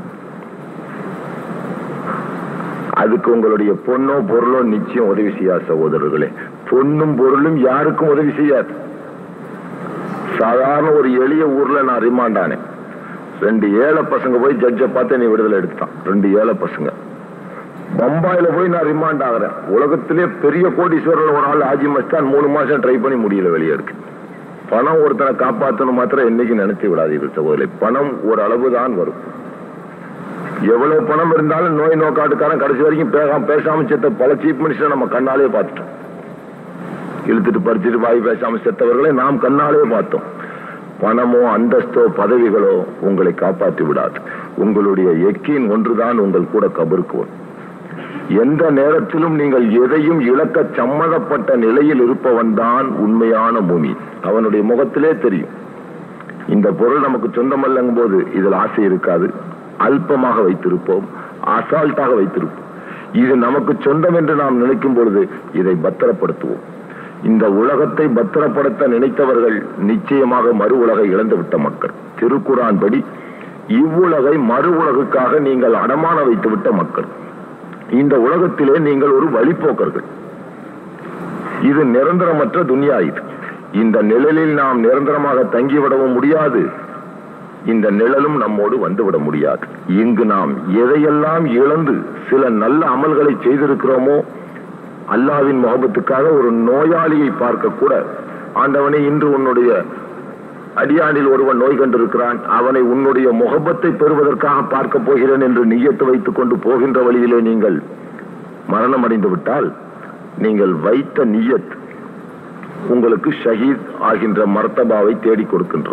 அதுக்கு உங்களுடைய பொண்ணோ பொருளோ நிச்சயம் உதவி செய்யாது சகோதரர்களே பொண்ணும் பொருளும் யாருக்கும் உதவி செய்யாது சாதாரண ஒரு எளிய ஊர்ல நான் ரிமாண்டானேன் ரெண்டு ஏழை பசங்க போய் ஜட்ஜை பார்த்து நீ விடுதலை எடுத்தான் ரெண்டு ஏழை பசங்க பம்பாயில போய் நான் ரிமாண்ட் ஆகிறேன் உலகத்திலே பெரிய கோடீஸ்வரர் ஒரு ஆள் ஆஜி மஸ்தான் மூணு மாசம் ட்ரை பண்ணி முடியல வெளியே இருக்கு பணம் ஒருத்தனை காப்பாற்றணும் மாத்திரம் என்னைக்கு நினைச்சு விடாதீர்கள் சகோதரி பணம் ஒரு அளவு தான் வரும் எவ்வளவு பணம் இருந்தாலும் நோய் நோக்காட்டுக்காரன் கடைசி வரைக்கும் பேசாம பேசாம செத்த பல சீஃப் மினிஸ்டர் நம்ம கண்ணாலே பார்த்துட்டோம் இழுத்துட்டு பறிச்சுட்டு வாய் பேசாம செத்தவர்களை நாம் கண்ணாலே பார்த்தோம் பணமோ அந்தஸ்தோ பதவிகளோ உங்களை காப்பாற்றி விடாது உங்களுடைய எக்கின் ஒன்றுதான் உங்கள் கூட கபருக்கு வரும் எந்த நேரத்திலும் நீங்கள் எதையும் இழக்க சம்மதப்பட்ட நிலையில் இருப்பவன் தான் உண்மையான பூமி அவனுடைய முகத்திலே தெரியும் இந்த பொருள் நமக்கு சொந்தமல்லங்கும் போது இதில் ஆசை இருக்காது அல்பமாக வைத்திருப்போம் அசால்ட்டாக வைத்திருப்போம் இது நமக்கு சொந்தம் என்று நாம் நினைக்கும் பொழுது இதை பத்திரப்படுத்துவோம் இந்த உலகத்தை பத்திரப்படுத்த நினைத்தவர்கள் நிச்சயமாக மறு உலகை இழந்துவிட்ட மக்கள் திருக்குறான் படி இவ்வுலகை மறு உலகுக்காக நீங்கள் அடமான வைத்துவிட்ட மக்கள் இந்த உலகத்திலே நீங்கள் ஒரு வழிபோக்கர்கள் இது நிரந்தரமற்ற துனியா இது இந்த நிழலில் நாம் நிரந்தரமாக தங்கிவிடவும் முடியாது இந்த நிழலும் நம்மோடு வந்துவிட முடியாது இங்கு நாம் எதையெல்லாம் இழந்து சில நல்ல அமல்களை செய்திருக்கிறோமோ அல்லாவின் முகபத்துக்காக ஒரு நோயாளியை பார்க்க கூட ஆண்டவனே இன்று உன்னுடைய அடியானில் ஒருவன் நோய் கண்டிருக்கிறான் அவனை உன்னுடைய முகபத்தை பெறுவதற்காக பார்க்க போகிறேன் என்று நியத்து வைத்துக் கொண்டு போகின்ற வழியிலே நீங்கள் மரணம் அடைந்து விட்டால் நீங்கள் வைத்த நியத் உங்களுக்கு ஷஹீத் ஆகின்ற மர்த்தபாவை தேடி கொடுக்கின்றது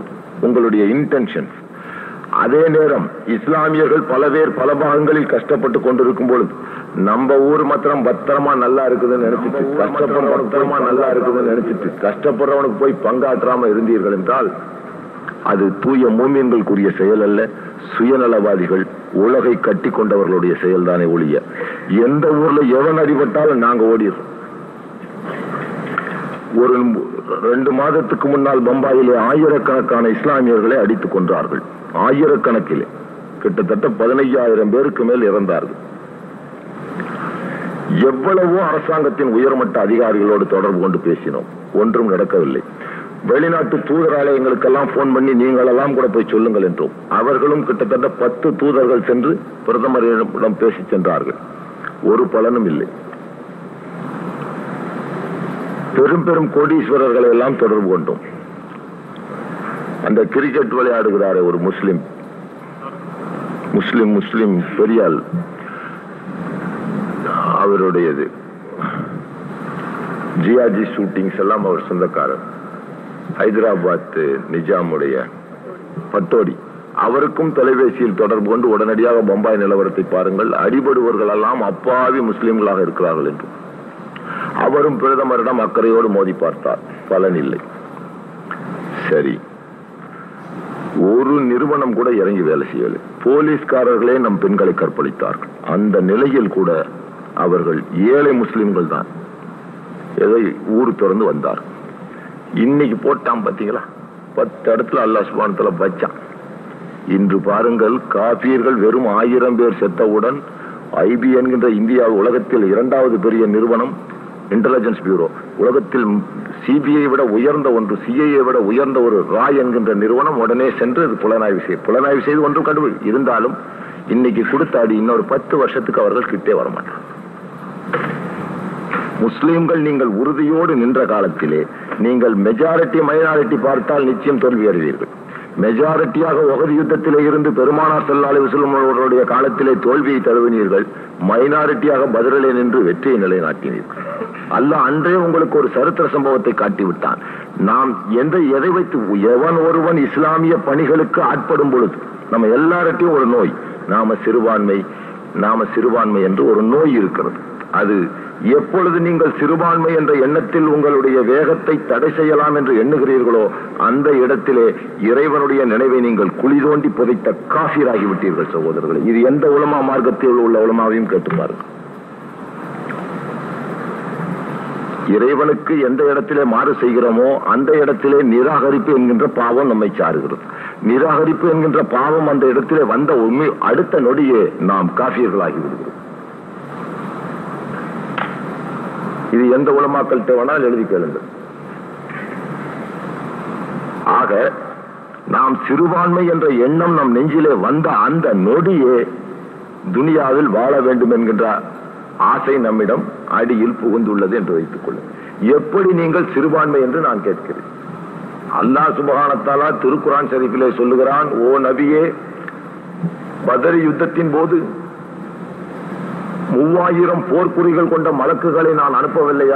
உங்களுடைய இன்டென்ஷன் அதே நேரம் இஸ்லாமியர்கள் பல பேர் பல பாகங்களில் கஷ்டப்பட்டு கொண்டிருக்கும் பொழுது நம்ம ஊர் மாத்திரம் பத்திரமா நல்லா இருக்குதுன்னு நினைச்சிட்டு கஷ்டப்படுற பத்திரமா நல்லா இருக்குதுன்னு நினைச்சிட்டு கஷ்டப்படுறவனுக்கு போய் பங்காற்றாம இருந்தீர்கள் என்றால் அது தூய மூமியங்களுக்குரிய செயல் அல்ல சுயநலவாதிகள் உலகை கட்டி கொண்டவர்களுடைய செயல்தானே ஒழிய எந்த ஊர்ல எவன் அடிபட்டாலும் நாங்க ஓடிடுறோம் ஒரு ரெண்டு மாதத்துக்கு முன்னால் பம்பாயிலே ஆயிரக்கணக்கான இஸ்லாமியர்களை அடித்துக் கொன்றார்கள் ஆயிரக்கணக்கிலே கிட்டத்தட்ட பதினையாயிரம் பேருக்கு மேல் இறந்தார்கள் எவ்வளவோ அரசாங்கத்தின் உயர்மட்ட அதிகாரிகளோடு தொடர்பு கொண்டு பேசினோம் ஒன்றும் நடக்கவில்லை வெளிநாட்டு தூதராலயங்களுக்கெல்லாம் போன் பண்ணி நீங்களெல்லாம் கூட போய் சொல்லுங்கள் என்றோம் அவர்களும் கிட்டத்தட்ட பத்து தூதர்கள் சென்று பிரதமரிடம் பேசி சென்றார்கள் ஒரு பலனும் இல்லை பெரும் பெரும் கோடீஸ்வரர்களை எல்லாம் தொடர்பு கொண்டோம் அந்த கிரிக்கெட் விளையாடுகிறாரே ஒரு முஸ்லிம் முஸ்லிம் முஸ்லிம் பெரியாள் அவருடையது ஜியாஜி ஷூட்டிங்ஸ் எல்லாம் அவர் சொந்தக்காரர் ஹைதராபாத் நிஜாமுடைய பட்டோடி அவருக்கும் தொலைபேசியில் தொடர்பு கொண்டு உடனடியாக பம்பாய் நிலவரத்தை பாருங்கள் அடிபடுவர்கள் எல்லாம் அப்பாவி முஸ்லிம்களாக இருக்கிறார்கள் என்று அவரும் பிரதமரிடம் அக்கறையோடு மோதி பார்த்தார் பலன் இல்லை சரி ஒரு நிறுவனம் கூட இறங்கி வேலை செய்யவில்லை போலீஸ்காரர்களே நம் பெண்களை கற்பழித்தார்கள் அந்த நிலையில் கூட அவர்கள் ஏழை முஸ்லிம்கள் தான் ஏதோ ஊர் திறந்து வந்தார் இன்னைக்கு போட்டான் பாத்தீங்களா பத்து இடத்துல அல்லா சுபானத்துல வச்சான் இன்று பாருங்கள் காபீர்கள் வெறும் ஆயிரம் பேர் செத்தவுடன் ஐபி என்கின்ற இந்தியா உலகத்தில் இரண்டாவது பெரிய நிறுவனம் இன்டெலிஜென்ஸ் பியூரோ உலகத்தில் சிபிஐ விட உயர்ந்த ஒன்று சிஐஏ விட உயர்ந்த ஒரு ராய் என்கின்ற நிறுவனம் உடனே சென்று இது புலனாய்வு செய்ய புலனாய்வு செய்து ஒன்றும் கண்டுபிடி இருந்தாலும் இன்னைக்கு கொடுத்த அடி இன்னொரு பத்து வருஷத்துக்கு அவர்கள் கிட்டே வரமாட்டார் முஸ்லிம்கள் நீங்கள் உறுதியோடு நின்ற காலத்திலே நீங்கள் மெஜாரிட்டி மைனாரிட்டி பார்த்தால் நிச்சயம் தோல்வி அடைவீர்கள் மெஜாரிட்டியாக ஒகதி யுத்தத்திலே இருந்து பெருமானார் செல்லாலை விசுலமர்களுடைய காலத்திலே தோல்வியை தழுவினீர்கள் மைனாரிட்டியாக பதிலே நின்று வெற்றியை நிலைநாட்டினீர்கள் அல்ல அன்றே உங்களுக்கு ஒரு சரித்திர சம்பவத்தை காட்டிவிட்டான் நாம் எந்த எதை வைத்து எவன் ஒருவன் இஸ்லாமிய பணிகளுக்கு ஆட்படும் பொழுது நம்ம எல்லார்ட்டையும் ஒரு நோய் நாம சிறுபான்மை நாம சிறுபான்மை என்று ஒரு நோய் இருக்கிறது அது எப்பொழுது நீங்கள் சிறுபான்மை என்ற எண்ணத்தில் உங்களுடைய வேகத்தை தடை செய்யலாம் என்று எண்ணுகிறீர்களோ அந்த இடத்திலே இறைவனுடைய நினைவை நீங்கள் குழி தோண்டி புதைத்த காஃபிராகி விட்டீர்கள் சகோதரர்களே இது எந்த உலமா மார்க்கத்தில் உள்ள உலமாவையும் கேட்டுப்பாருங்கள் இறைவனுக்கு எந்த இடத்திலே மாறு செய்கிறோமோ அந்த இடத்திலே நிராகரிப்பு என்கின்ற பாவம் நம்மை சாருகிறது நிராகரிப்பு என்கின்ற பாவம் அந்த இடத்திலே வந்த உண்மை அடுத்த நொடியே நாம் காஃபியர்களாகி விடுகிறோம் இது எந்த உலமாக்கள்கிட்ட வேணால் எழுதி கேளுங்கள் ஆக நாம் சிறுபான்மை என்ற எண்ணம் நம் நெஞ்சிலே வந்த அந்த நொடியே துனியாவில் வாழ வேண்டும் என்கின்ற ஆசை நம்மிடம் அடியில் புகுந்துள்ளது என்று வைத்துக் கொள்ளும் எப்படி நீங்கள் சிறுபான்மை என்று நான் கேட்கிறேன் அல்லாஹ் சுபகானத்தாலா திருக்குரான் ஷரீஃபிலே சொல்லுகிறான் ஓ நபியே பதரி யுத்தத்தின் போது மூவாயிரம் போர்க்குறிகள் கொண்ட மலக்குகளை நான் அனுப்பவில்லையா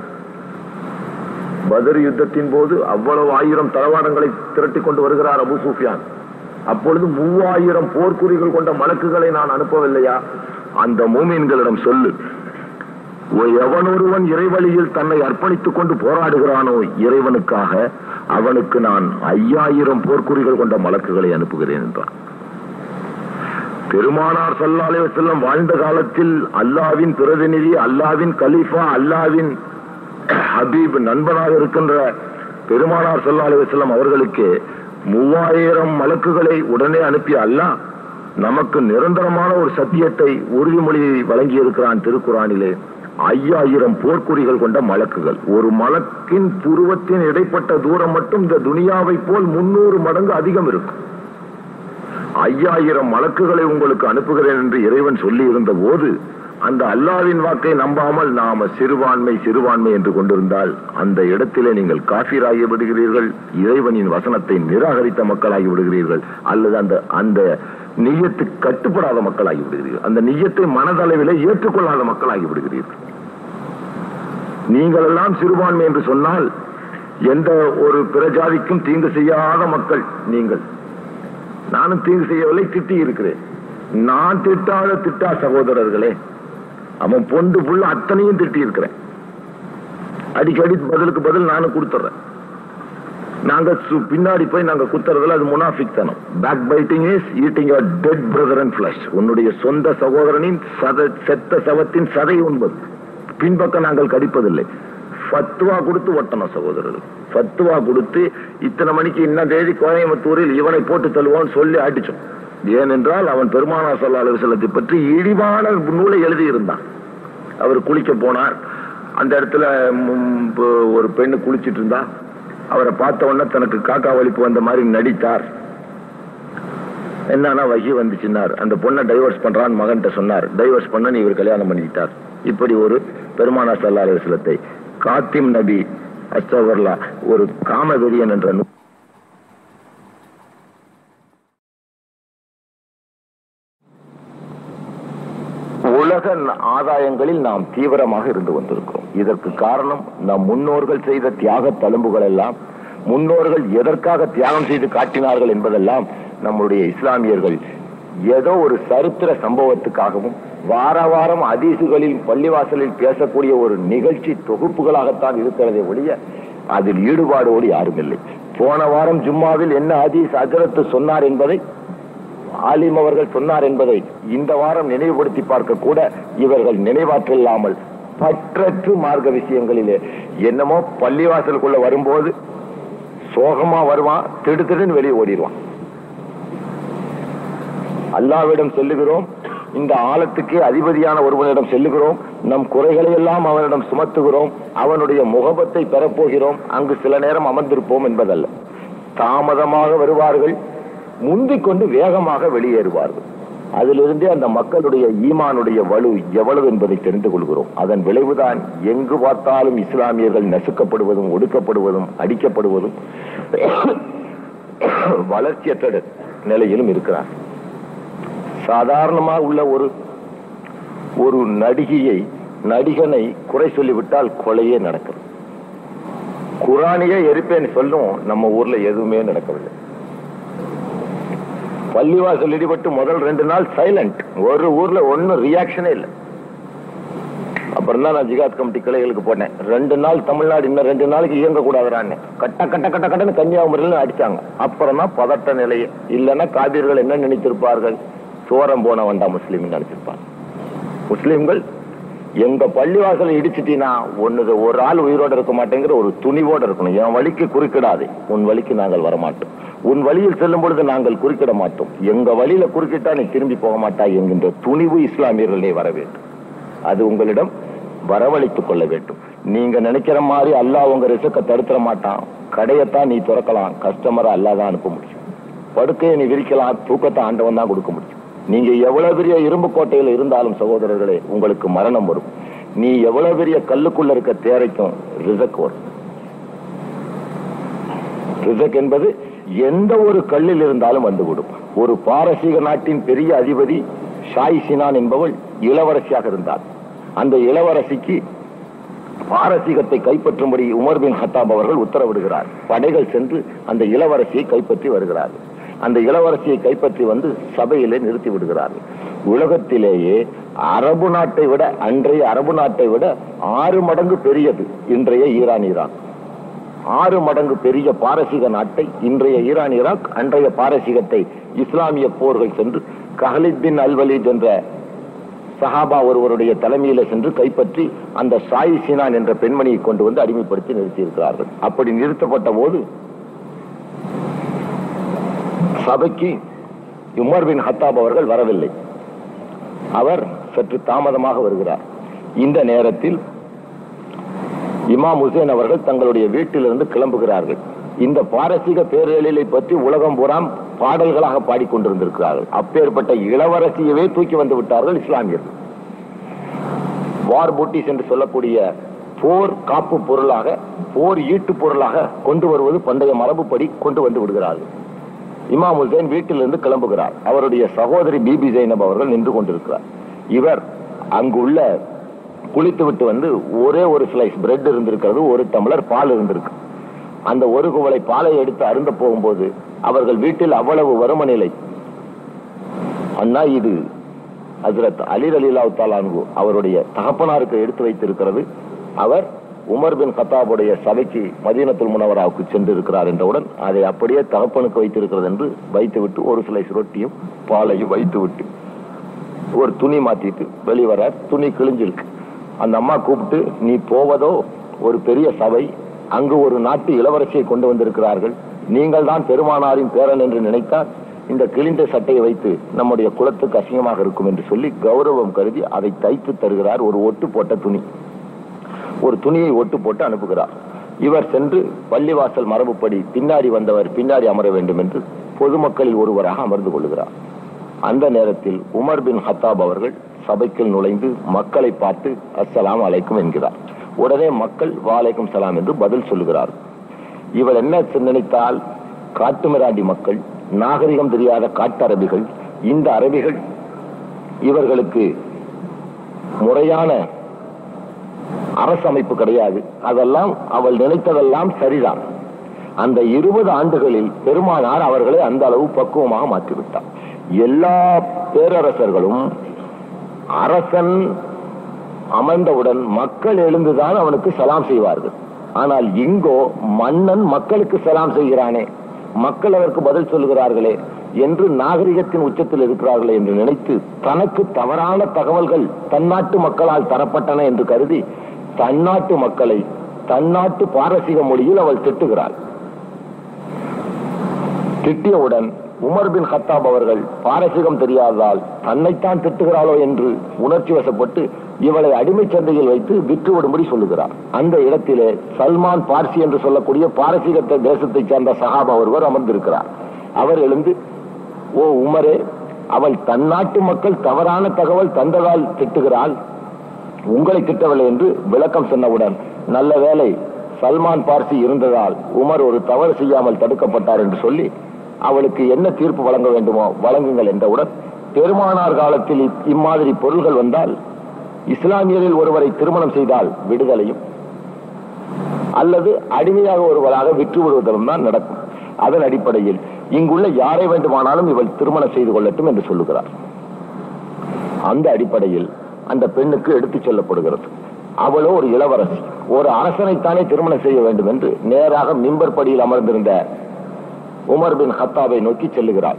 பதர் யுத்தத்தின் போது அவ்வளவு ஆயிரம் தளவாடங்களை திரட்டி கொண்டு வருகிறார் அபு சூஃபியான் அப்பொழுது மூவாயிரம் போர்க்குறிகள் கொண்ட மலக்குகளை நான் அனுப்பவில்லையா அந்த மூமீன்களிடம் சொல்லு எவன் ஒருவன் இறைவழியில் தன்னை அர்ப்பணித்துக் கொண்டு போராடுகிறானோ இறைவனுக்காக அவனுக்கு நான் ஐயாயிரம் போர்க்குறிகள் கொண்ட மலக்குகளை அனுப்புகிறேன் என்றான் பெருமானார் சல்லாலே செல்லம் வாழ்ந்த காலத்தில் அல்லாவின் பிரதிநிதி அல்லாவின் கலீஃபா அல்லாவின் ஹபீப் நண்பனாக இருக்கின்ற பெருமானார் சல்லாலே செல்லம் அவர்களுக்கு மூவாயிரம் மலக்குகளை உடனே அனுப்பிய அல்லாஹ் நமக்கு நிரந்தரமான ஒரு சத்தியத்தை உறுதிமொழியை வழங்கி இருக்கிறான் திருக்குறானிலே ஐயாயிரம் போர்க்குறிகள் கொண்ட மலக்குகள் ஒரு மலக்கின் புருவத்தின் இடைப்பட்ட தூரம் மட்டும் இந்த துனியாவை போல் முன்னூறு மடங்கு அதிகம் இருக்கும் ஐயாயிரம் மலக்குகளை உங்களுக்கு அனுப்புகிறேன் என்று இறைவன் சொல்லி இருந்த போது அந்த அல்லாவின் வாக்கை நம்பாமல் நாம சிறுபான்மை சிறுபான்மை என்று கொண்டிருந்தால் அந்த இடத்திலே நீங்கள் காஃபீராகி விடுகிறீர்கள் இறைவனின் வசனத்தை நிராகரித்த மக்களாகி விடுகிறீர்கள் அல்லது அந்த அந்த நீயத்து கட்டுப்படாத மக்களாகி விடுகிறீர்கள் அந்த நீயத்தை மனதளவிலே ஏற்றுக்கொள்ளாத மக்களாகி விடுகிறீர்கள் நீங்கள் எல்லாம் சிறுபான்மை என்று சொன்னால் எந்த ஒரு பிரஜாதிக்கும் தீங்கு செய்யாத மக்கள் நீங்கள் நானும் தீங்கு செய்யவில்லை திட்டி இருக்கிறேன் நான் திட்டாத திட்டா சகோதரர்களே அவன் பொண்டு புள்ள அத்தனையும் திட்டி இருக்கிறேன் அடிக்கடி பதிலுக்கு பதில் நானும் கொடுத்துறேன் நாங்க சு- பின்னாடி போய் நாங்க குத்துறதுல அது முனாஃபிக் தனம் back biting is eating your dead brother and flesh உன்னுடைய சொந்த சகோதரனின் சத செத்த சவத்தின் சதை உண்பது பின்பக்கம் நாங்கள் கடிப்பதில்லை ஃபத்துவா கொடுத்து ஒட்டணும் சகோதரர்கள் ஃபத்துவா கொடுத்து இத்தனை மணிக்கு இன்ன தேதி கோயம்புத்தூரில் இவனை போட்டு தள்ளுவோம் சொல்லி அடிச்சோம் ஏனென்றால் அவன் பெருமானா சல்லா அலுவலத்தை பற்றி இழிவான நூலை எழுதியிருந்தான் அவர் குளிக்க போனார் அந்த இடத்துல ம், ப- ஒரு பெண்ணு குளிச்சிட்டு இருந்தா அவரை பார்த்த உடனே தனக்கு காக்கா வலிப்பு வந்த மாதிரி நடித்தார் என்னன்னா வகி வந்துச்சுன்னார் அந்த பொண்ணை டைவர்ஸ் பண்றான்னு மகன்கிட்ட சொன்னார் டைவர்ஸ் பண்ண இவர் கல்யாணம் பண்ணிக்கிட்டார் இப்படி ஒரு பெருமானா சல்லா அலுவலத்தை காத்திம் நபி அஸ்தவர்லா ஒரு காமவெறியன் என்ற நூ- உலக ஆதாயங்களில் நாம் தீவிரமாக இருந்து வந்திருக்கிறோம் இதற்கு காரணம் நம் முன்னோர்கள் செய்த தியாக தழும்புகள் எல்லாம் முன்னோர்கள் எதற்காக தியாகம் செய்து காட்டினார்கள் என்பதெல்லாம் நம்முடைய இஸ்லாமியர்கள் ஏதோ ஒரு சரித்திர சம்பவத்துக்காகவும் வார வாரம் அதீசுகளில் பள்ளிவாசலில் பேசக்கூடிய ஒரு நிகழ்ச்சி தொகுப்புகளாகத்தான் இருக்கிறதே ஒழிய அதில் ஈடுபாடோடு யாரும் இல்லை போன வாரம் ஜும்மாவில் என்ன அதீஸ் அஜரத்து சொன்னார் என்பதை ஆலிம் அவர்கள் சொன்னார் என்பதை இந்த வாரம் நினைவுபடுத்தி பார்க்க கூட இவர்கள் நினைவாற்றில்லாமல் பற்றற்று மார்க்க விஷயங்களிலே என்னமோ பள்ளிவாசலுக்குள்ள வரும்போது சோகமா வருவான் திடுதிடுன்னு வெளியே ஓடிடுவான் அல்லாவிடம் செல்லுகிறோம் இந்த ஆழத்துக்கே அதிபதியான ஒருவனிடம் செல்லுகிறோம் நம் குறைகளை எல்லாம் அவனிடம் சுமத்துகிறோம் அவனுடைய முகபத்தை பெறப்போகிறோம் அங்கு சில நேரம் அமர்ந்திருப்போம் என்பதல்ல தாமதமாக வருவார்கள் முந்திக் கொண்டு வேகமாக வெளியேறுவார்கள் அதிலிருந்தே அந்த மக்களுடைய ஈமானுடைய வலு எவ்வளவு என்பதை தெரிந்து கொள்கிறோம் அதன் விளைவுதான் எங்கு பார்த்தாலும் இஸ்லாமியர்கள் நசுக்கப்படுவதும் ஒடுக்கப்படுவதும் அடிக்கப்படுவதும் வளர்ச்சியற்ற நிலையிலும் இருக்கிறார் சாதாரணமாக உள்ள ஒரு ஒரு நடிகையை நடிகனை குறை சொல்லிவிட்டால் கொலையே நடக்கும் குரானியே எரிப்பேன்னு சொல்லும் நம்ம ஊர்ல எதுவுமே நடக்கவில்லை பள்ளிவாசல் இடிபட்டு முதல் ரெண்டு நாள் சைலண்ட் ஒரு ஊர்ல ஒன்னும் ரியாக்ஷனே இல்லை அப்புறம் தான் நான் ஜிகாத் கமிட்டி கிளைகளுக்கு போனேன் ரெண்டு நாள் தமிழ்நாடு இன்னும் ரெண்டு நாளைக்கு இயங்க கூடாதுறான்னு கட்ட கட்ட கட்ட கட்டன்னு கன்னியாகுமரியில் அடிச்சாங்க அப்புறம் தான் பதட்ட நிலையே இல்லைன்னா காபிர்கள் என்ன நினைத்திருப்பார்கள் சோரம் போன வேண்டாம் முஸ்லீம் நினைச்சிருப்பாங்க முஸ்லீம்கள் எங்க பள்ளிவாசலை இடிச்சிட்டீங்கன்னா ஒண்ணு ஒரு ஆள் உயிரோட இருக்க மாட்டேங்கிற ஒரு துணிவோட இருக்கணும் என் வழிக்கு குறுக்கிடாதே உன் வழிக்கு நாங்கள் வரமாட்டோம் உன் வழியில் செல்லும் பொழுது நாங்கள் குறுக்கிட மாட்டோம் எங்க வழியில குறுக்கிட்டா நீ திரும்பி போக மாட்டாய் என்கின்ற துணிவு இஸ்லாமியர்களே வர வேண்டும் அது உங்களிடம் வரவழைத்துக் கொள்ள வேண்டும் நீங்க நினைக்கிற மாதிரி அல்லாஹ் உங்க ரிசக்க தடுத்துட மாட்டான் கடையத்தான் நீ திறக்கலாம் கஸ்டமரை அல்லாஹ் தான் அனுப்ப முடியும் படுக்கையை நீ விரிக்கலாம் தூக்கத்தை ஆண்டவன் தான் கொடுக்க முடியும் நீங்க எவ்வளவு பெரிய இரும்பு கோட்டையில இருந்தாலும் சகோதரர்களே உங்களுக்கு மரணம் வரும் நீ எவ்வளவு பெரிய கல்லுக்குள்ள இருக்க தேரைக்கும் ரிசக் வரும் ரிசக் என்பது எந்த ஒரு கல்லில் இருந்தாலும் வந்துவிடும் ஒரு பாரசீக நாட்டின் பெரிய அதிபதி ஷாய் சினான் என்பவள் இளவரசியாக இருந்தார் அந்த இளவரசிக்கு பாரசீகத்தை கைப்பற்றும்படி உமர் பின் ஹத்தாப் அவர்கள் உத்தரவிடுகிறார் படைகள் சென்று அந்த இளவரசியை கைப்பற்றி வருகிறார்கள் அந்த இளவரசியை கைப்பற்றி வந்து சபையிலே நிறுத்தி விடுகிறார்கள் உலகத்திலேயே அரபு நாட்டை விட அன்றைய அரபு நாட்டை விட ஆறு மடங்கு பெரியது இன்றைய ஈரான் ஈராக் ஆறு மடங்கு பெரிய பாரசீக நாட்டை இன்றைய ஈரான் ஈராக் அன்றைய பாரசீகத்தை இஸ்லாமிய போர்கள் சென்று கஹலித் பின் அல்வலீத் என்ற சஹாபா ஒருவருடைய தலைமையில சென்று கைப்பற்றி அந்த சாய் சினான் என்ற பெண்மணியை கொண்டு வந்து அடிமைப்படுத்தி நிறுத்தி இருக்கிறார்கள் அப்படி நிறுத்தப்பட்ட போது சபைக்கு உமர் பின் ஹத்தாப் அவர்கள் வரவில்லை அவர் சற்று தாமதமாக வருகிறார் இந்த நேரத்தில் இமாம் ஹுசேன் அவர்கள் தங்களுடைய வீட்டிலிருந்து கிளம்புகிறார்கள் இந்த பாரசீக பேரழிலை பற்றி உலகம் பூராம் பாடல்களாக பாடிக்கொண்டிருந்திருக்கிறார்கள் அப்பேற்பட்ட இளவரசியவே தூக்கி வந்து விட்டார்கள் இஸ்லாமியர்கள் வார் பூட்டிஸ் என்று சொல்லக்கூடிய போர் காப்பு பொருளாக போர் ஈட்டு பொருளாக கொண்டு வருவது பண்டைய மரபுப்படி கொண்டு வந்து விடுகிறார்கள் இமாம் ஹுசேன் வீட்டிலிருந்து கிளம்புகிறார் அவருடைய சகோதரி பிபி ஜெயினப் அவர்கள் நின்று கொண்டிருக்கிறார் இவர் அங்குள்ள குளித்து விட்டு வந்து ஒரே ஒரு ஸ்லைஸ் பிரெட் இருந்திருக்கிறது ஒரு டம்ளர் பால் இருந்திருக்கு அந்த ஒரு குவளை பாலை எடுத்து அருந்த போகும்போது அவர்கள் வீட்டில் அவ்வளவு வறும நிலை அண்ணா இது ஹசரத் அலி அலிலாவு தாலான்கு அவருடைய தகப்பனாருக்கு எடுத்து வைத்திருக்கிறது அவர் உமர் பின் கத்தாபுடைய சபைக்கு மதீனத்துல் முனவராவுக்கு சென்று இருக்கிறார் என்றவுடன் அதை அப்படியே தகப்பனுக்கு வைத்திருக்கிறது என்று வைத்துவிட்டு ஒரு சில ரொட்டியும் பாலையும் வைத்துவிட்டு ஒரு துணி மாத்திட்டு வெளிவர துணி கிழிஞ்சிருக்கு அந்த அம்மா கூப்பிட்டு நீ போவதோ ஒரு பெரிய சபை அங்கு ஒரு நாட்டு இளவரசியை கொண்டு வந்திருக்கிறார்கள் நீங்கள் தான் பெருமானாரின் பேரன் என்று நினைத்தால் இந்த கிழிந்த சட்டையை வைத்து நம்முடைய குலத்துக்கு அசிங்கமாக இருக்கும் என்று சொல்லி கௌரவம் கருதி அதை தைத்து தருகிறார் ஒரு ஒட்டு போட்ட துணி ஒரு துணியை ஒட்டு போட்டு அனுப்புகிறார் இவர் சென்று பள்ளிவாசல் மரபுப்படி பின்னாடி வந்தவர் பின்னாடி அமர வேண்டும் என்று பொதுமக்களில் ஒருவராக அமர்ந்து கொள்கிறார் அந்த நேரத்தில் உமர் பின் ஹத்தாப் அவர்கள் சபைக்குள் நுழைந்து மக்களை பார்த்து அஸ்ஸலாம் அலைக்கும் என்கிறார் உடனே மக்கள் வாலைக்கும் சலாம் என்று பதில் சொல்லுகிறார் இவள் என்ன நினைத்தால் காட்டுமிராண்டி மக்கள் நாகரிகம் தெரியாத காட்டு அரபிகள் இந்த அரபிகள் இவர்களுக்கு முறையான அரசமைப்பு கிடையாது அதெல்லாம் அவள் நினைத்ததெல்லாம் சரிதான் அந்த இருபது ஆண்டுகளில் பெருமானார் அவர்களை அந்த அளவு பக்குவமாக மாற்றிவிட்டார் எல்லா பேரரசர்களும் அரசன் அமர்ந்தவுடன் மக்கள் எழுந்துதான் அவனுக்கு சலாம் செய்வார்கள் ஆனால் இங்கோ மன்னன் மக்களுக்கு சலாம் செய்கிறானே மக்கள் அதற்கு பதில் சொல்லுகிறார்களே என்று நாகரிகத்தின் உச்சத்தில் இருக்கிறார்களே என்று நினைத்து தனக்கு தவறான தகவல்கள் தன்னாட்டு மக்களால் தரப்பட்டன என்று கருதி தன்னாட்டு மக்களை தன்னாட்டு பாரசீக மொழியில் அவள் திட்டுகிறாள் திட்டியவுடன் உமர் பின் ஹத்தாப் அவர்கள் பாரசீகம் தெரியாததால் தன்னைத்தான் திட்டுகிறாளோ என்று உணர்ச்சி வசப்பட்டு இவளை அடிமை சந்தையில் வைத்து விற்றுவிடும்படி சொல்லுகிறார் அந்த இடத்திலே சல்மான் பார்சி என்று சொல்லக்கூடிய பாரசீக தேசத்தைச் சேர்ந்த சஹாபா ஒருவர் அமர்ந்திருக்கிறார் அவர் எழுந்து ஓ உமரே அவள் தன்னாட்டு மக்கள் தவறான தகவல் தந்ததால் திட்டுகிறாள் உங்களை திட்டவில்லை என்று விளக்கம் சொன்னவுடன் நல்ல வேலை சல்மான் பார்சி இருந்ததால் உமர் ஒரு தவறு செய்யாமல் தடுக்கப்பட்டார் என்று சொல்லி அவளுக்கு என்ன தீர்ப்பு வழங்க வேண்டுமோ வழங்குங்கள் என்றவுடன் பெருமானார் காலத்தில் இ- இம்மாதிரி பொருள்கள் வந்தால் இஸ்லாமியரில் ஒருவரை திருமணம் செய்தால் விடுதலையும் அல்லது அடிமையாக ஒருவராக விற்று விடுவதும் தான் நடக்கும் அதன் அடிப்படையில் இங்குள்ள யாரை வேண்டுமானாலும் இவள் திருமணம் செய்து கொள்ளட்டும் என்று சொல்லுகிறார் அந்த அடிப்படையில் அந்த பெண்ணுக்கு எடுத்துச் சொல்லப்படுகிறது அவளோ ஒரு இளவரசி ஒரு அரசனைத்தானே திருமணம் செய்ய வேண்டும் என்று நேராக மிம்பர் படியில் அமர்ந்திருந்த உமர் பின் ஹத்தாபை நோக்கி செல்லுகிறாள்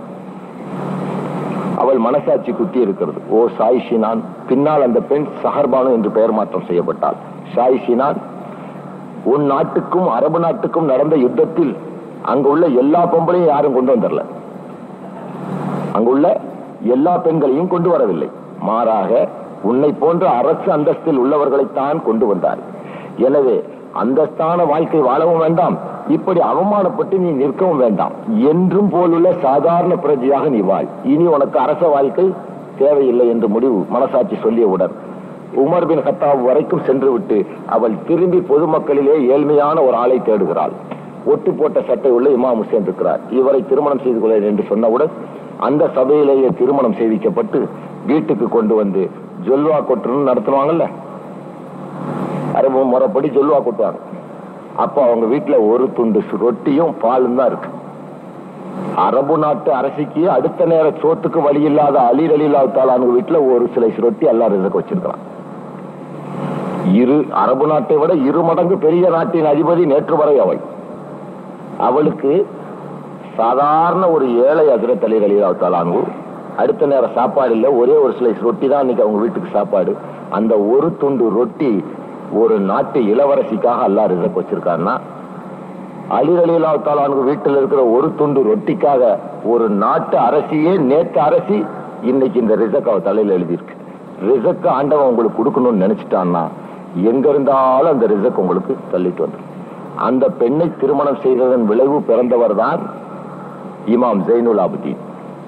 அவள் மனசாட்சி குத்தி இருக்கிறது ஓ சாய் ஷினான் பின்னால் அந்த பெண் சஹர்பானு என்று பெயர் மாற்றம் செய்யப்பட்டாள் சாய் ஷினான் உன் நாட்டுக்கும் அரபு நாட்டுக்கும் நடந்த யுத்தத்தில் அங்குள்ள எல்லா பொம்பளையும் யாரும் கொண்டு வந்துடல அங்குள்ள எல்லா பெண்களையும் கொண்டு வரவில்லை மாறாக உன்னை போன்ற அரசு அந்தஸ்தில் உள்ளவர்களைத்தான் கொண்டு வந்தார் எனவே அந்தஸ்தான வாழ்க்கை வாழவும் வேண்டாம் இப்படி அவமானப்பட்டு நீ நிற்கவும் வேண்டாம் என்றும் போலுள்ள சாதாரண பிரஜையாக நீ வாழ் இனி உனக்கு அரச வாழ்க்கை தேவையில்லை என்று முடிவு மனசாட்சி சொல்லியவுடன் உமர் பின் கத்தாப் வரைக்கும் சென்று விட்டு அவள் திரும்பி பொதுமக்களிலே ஏழ்மையான ஒரு ஆளை தேடுகிறாள் ஒட்டு போட்ட சட்டை உள்ள இமாம் ஹுசேன் இருக்கிறார் இவரை திருமணம் செய்து கொள்ள என்று சொன்னவுடன் அந்த சபையிலேயே திருமணம் செய்விக்கப்பட்டு வீட்டுக்கு கொண்டு வந்து ஜொல்வா கொட்டுன்னு நடத்துவாங்கல்ல அரபு முறைப்படி ஜொல்வா கொட்டுவாங்க அப்போ அவங்க வீட்டுல ஒரு துண்டு சு- ரொட்டியும் பாலும் தான் இருக்கு அரபு நாட்டு அரசிக்கு அடுத்த நேர சோத்துக்கு வழி இல்லாத அலி அலிலாத்தால் அவங்க வீட்டுல ஒரு சில ரொட்டி எல்லாம் ரிசக்கு வச்சிருக்கலாம் இரு அரபு நாட்டை விட இரு மடங்கு பெரிய நாட்டின் அதிபதி நேற்று வரை அவள் அவளுக்கு சாதாரண ஒரு ஏழை அதிரத் அலி அலிலாத்தாலானு அடுத்த நேரம் சாப்பாடு இல்லை ஒரே ஒரு ஸ்லைஸ் ரொட்டி தான் இன்னைக்கு அவங்க வீட்டுக்கு சாப்பாடு அந்த ஒரு துண்டு ரொட்டி ஒரு நாட்டு இளவரசிக்காக அல்லா ரிசக் வச்சிருக்காருன்னா அலி அலிலாத்தாலானு வீட்டில் இருக்கிற ஒரு துண்டு ரொட்டிக்காக ஒரு நாட்டு அரசியே நேற்று அரசி இன்னைக்கு இந்த ரிசக் அவ தலையில எழுதியிருக்கு ரிசக் ஆண்டவன் உங்களுக்கு கொடுக்கணும்னு நினைச்சிட்டான்னா எங்க இருந்தாலும் அந்த ரிசக் உங்களுக்கு தள்ளிட்டு வந்துடும் அந்த பெண்ணை திருமணம் செய்ததன் விளைவு பிறந்தவர் தான் இமாம் ஜெயினுல் ஆபுதீன்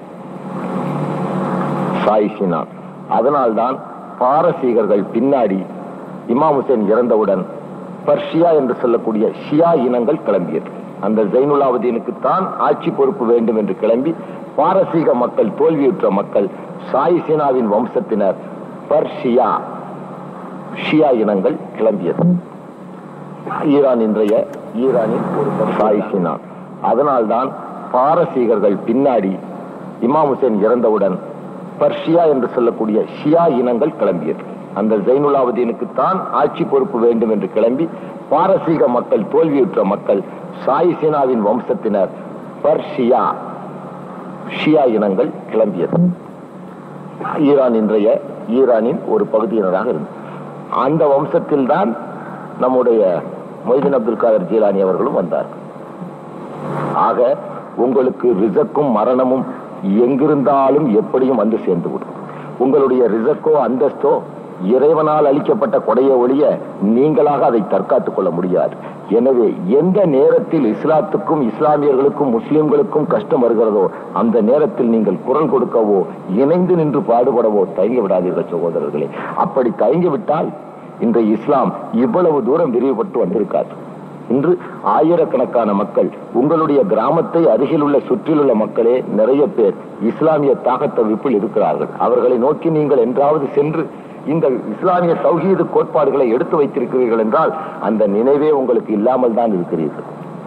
சாயிஷினா அதனால்தான் பாரசீகர்கள் பின்னாடி இமாம் ஹுசேன் இறந்தவுடன் பர்ஷியா என்று சொல்லக்கூடிய ஷியா இனங்கள் கிளம்பியது அந்த ஜெயினுலாவுதீனுக்கு தான் ஆட்சி பொறுப்பு வேண்டும் என்று கிளம்பி பாரசீக மக்கள் தோல்வியுற்ற மக்கள் சாயிசினாவின் வம்சத்தினர் பர்ஷியா ஷியா இனங்கள் கிளம்பியது ஈரான் இன்றைய ஈரானின் ஒரு சாயிசினான் அதனால்தான் பாரசீகர்கள் பின்னாடி இமாம் ஹுசேன் இறந்தவுடன் பர்ஷியா என்று சொல்லக்கூடிய ஷியா இனங்கள் கிளம்பியது அந்த ஜைனுலாவுதீனுக்கு தான் ஆட்சி பொறுப்பு வேண்டும் என்று கிளம்பி பாரசீக மக்கள் தோல்வியுற்ற மக்கள் சாயிசினாவின் வம்சத்தினர் பர்ஷியா ஷியா இனங்கள் கிளம்பியது ஈரான் இன்றைய ஈரானின் ஒரு பகுதியினராக இருந்தது அந்த வம்சத்தில் தான் நம்முடைய மொய்தீன் அப்துல் காதர் ஜீலானி அவர்களும் வந்தார் ஆக உங்களுக்கு ரிசக்கும் மரணமும் எங்கிருந்தாலும் எப்படியும் வந்து சேர்ந்து விடும் உங்களுடைய ரிசக்கோ அந்தஸ்தோ இறைவனால் அளிக்கப்பட்ட கொடையை ஒழிய நீங்களாக அதை தற்காத்துக் கொள்ள முடியாது எனவே எந்த நேரத்தில் இஸ்லாத்துக்கும் இஸ்லாமியர்களுக்கும் முஸ்லிம்களுக்கும் கஷ்டம் வருகிறதோ அந்த நேரத்தில் நீங்கள் குரல் கொடுக்கவோ இணைந்து நின்று பாடுபடவோ தயங்கி விடாதீர்கள் சகோதரர்களே அப்படி தயங்கி விட்டால் இன்றைய இஸ்லாம் இவ்வளவு தூரம் விரிவுபட்டு வந்திருக்காது இன்று ஆயிரக்கணக்கான மக்கள் உங்களுடைய கிராமத்தை அருகில் உள்ள சுற்றிலுள்ள மக்களே நிறைய பேர் இஸ்லாமிய தாகத்த விப்பில் இருக்கிறார்கள் அவர்களை நோக்கி நீங்கள் என்றாவது சென்று இந்த இஸ்லாமிய தௌஹீது கோட்பாடுகளை எடுத்து வைத்திருக்கிறீர்கள் என்றால் அந்த நினைவே உங்களுக்கு இல்லாமல் தான் இருக்கிறீர்கள்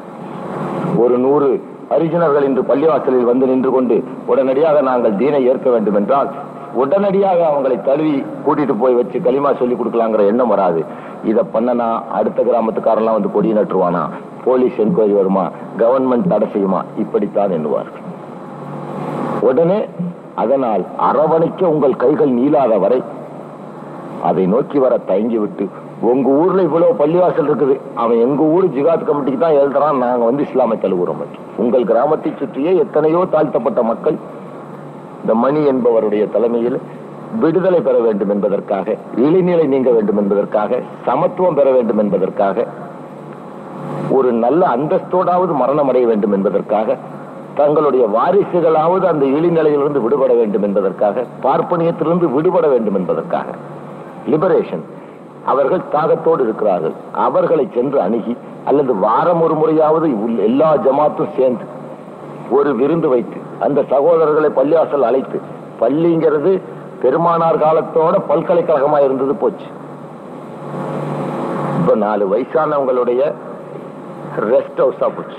ஒரு நூறு அரிஜினர்கள் இன்று பள்ளிவாசலில் வந்து நின்று கொண்டு உடனடியாக நாங்கள் தீனை ஏற்க வேண்டும் என்றால் உடனடியாக அவங்களை தழுவி கூட்டிட்டு போய் வச்சு களிமா சொல்லி கொடுக்கலாங்கிற எண்ணம் வராது இதை பண்ணனா அடுத்த கிராமத்துக்காரெல்லாம் வந்து கொடி நட்டுருவானா போலீஸ் என்கொயரி வருமா கவர்மெண்ட் தடை செய்யுமா இப்படித்தான் எண்ணுவார்கள் உடனே அதனால் அரவணைக்க உங்கள் கைகள் நீளாத வரை அதை நோக்கி வர தயங்கி விட்டு உங்க ஊர்ல இவ்வளவு பள்ளிவாசல் இருக்குது அவன் எங்க ஊர் ஜிகாத் கமிட்டிக்கு தான் எழுதுறான் நாங்க வந்து இஸ்லாமை தழுவுறோம் உங்கள் கிராமத்தை சுற்றியே எத்தனையோ தாழ்த்தப்பட்ட மக்கள் இந்த மணி என்பவருடைய தலைமையில் விடுதலை பெற வேண்டும் என்பதற்காக இழிநிலை நீங்க வேண்டும் என்பதற்காக சமத்துவம் பெற வேண்டும் என்பதற்காக ஒரு நல்ல அந்தஸ்தோடாவது மரணம் அடைய வேண்டும் என்பதற்காக தங்களுடைய வாரிசுகளாவது அந்த இழிநிலையிலிருந்து விடுபட வேண்டும் என்பதற்காக பார்ப்பனியத்திலிருந்து விடுபட வேண்டும் என்பதற்காக லிபரேஷன் அவர்கள் தாகத்தோடு இருக்கிறார்கள் அவர்களை சென்று அணுகி அல்லது வாரம் ஒரு முறையாவது உள் எல்லா ஜமாத்தும் சேர்ந்து ஒரு விருந்து வைத்து அந்த சகோதரர்களை பள்ளிவாசல் அழைத்து பள்ளிங்கிறது பெருமானார் காலத்தோட பல்கலைக்கழகமா இருந்தது போச்சு இப்ப நாலு வயசானவங்களுடைய ரெஸ்ட் ஹவுஸா போச்சு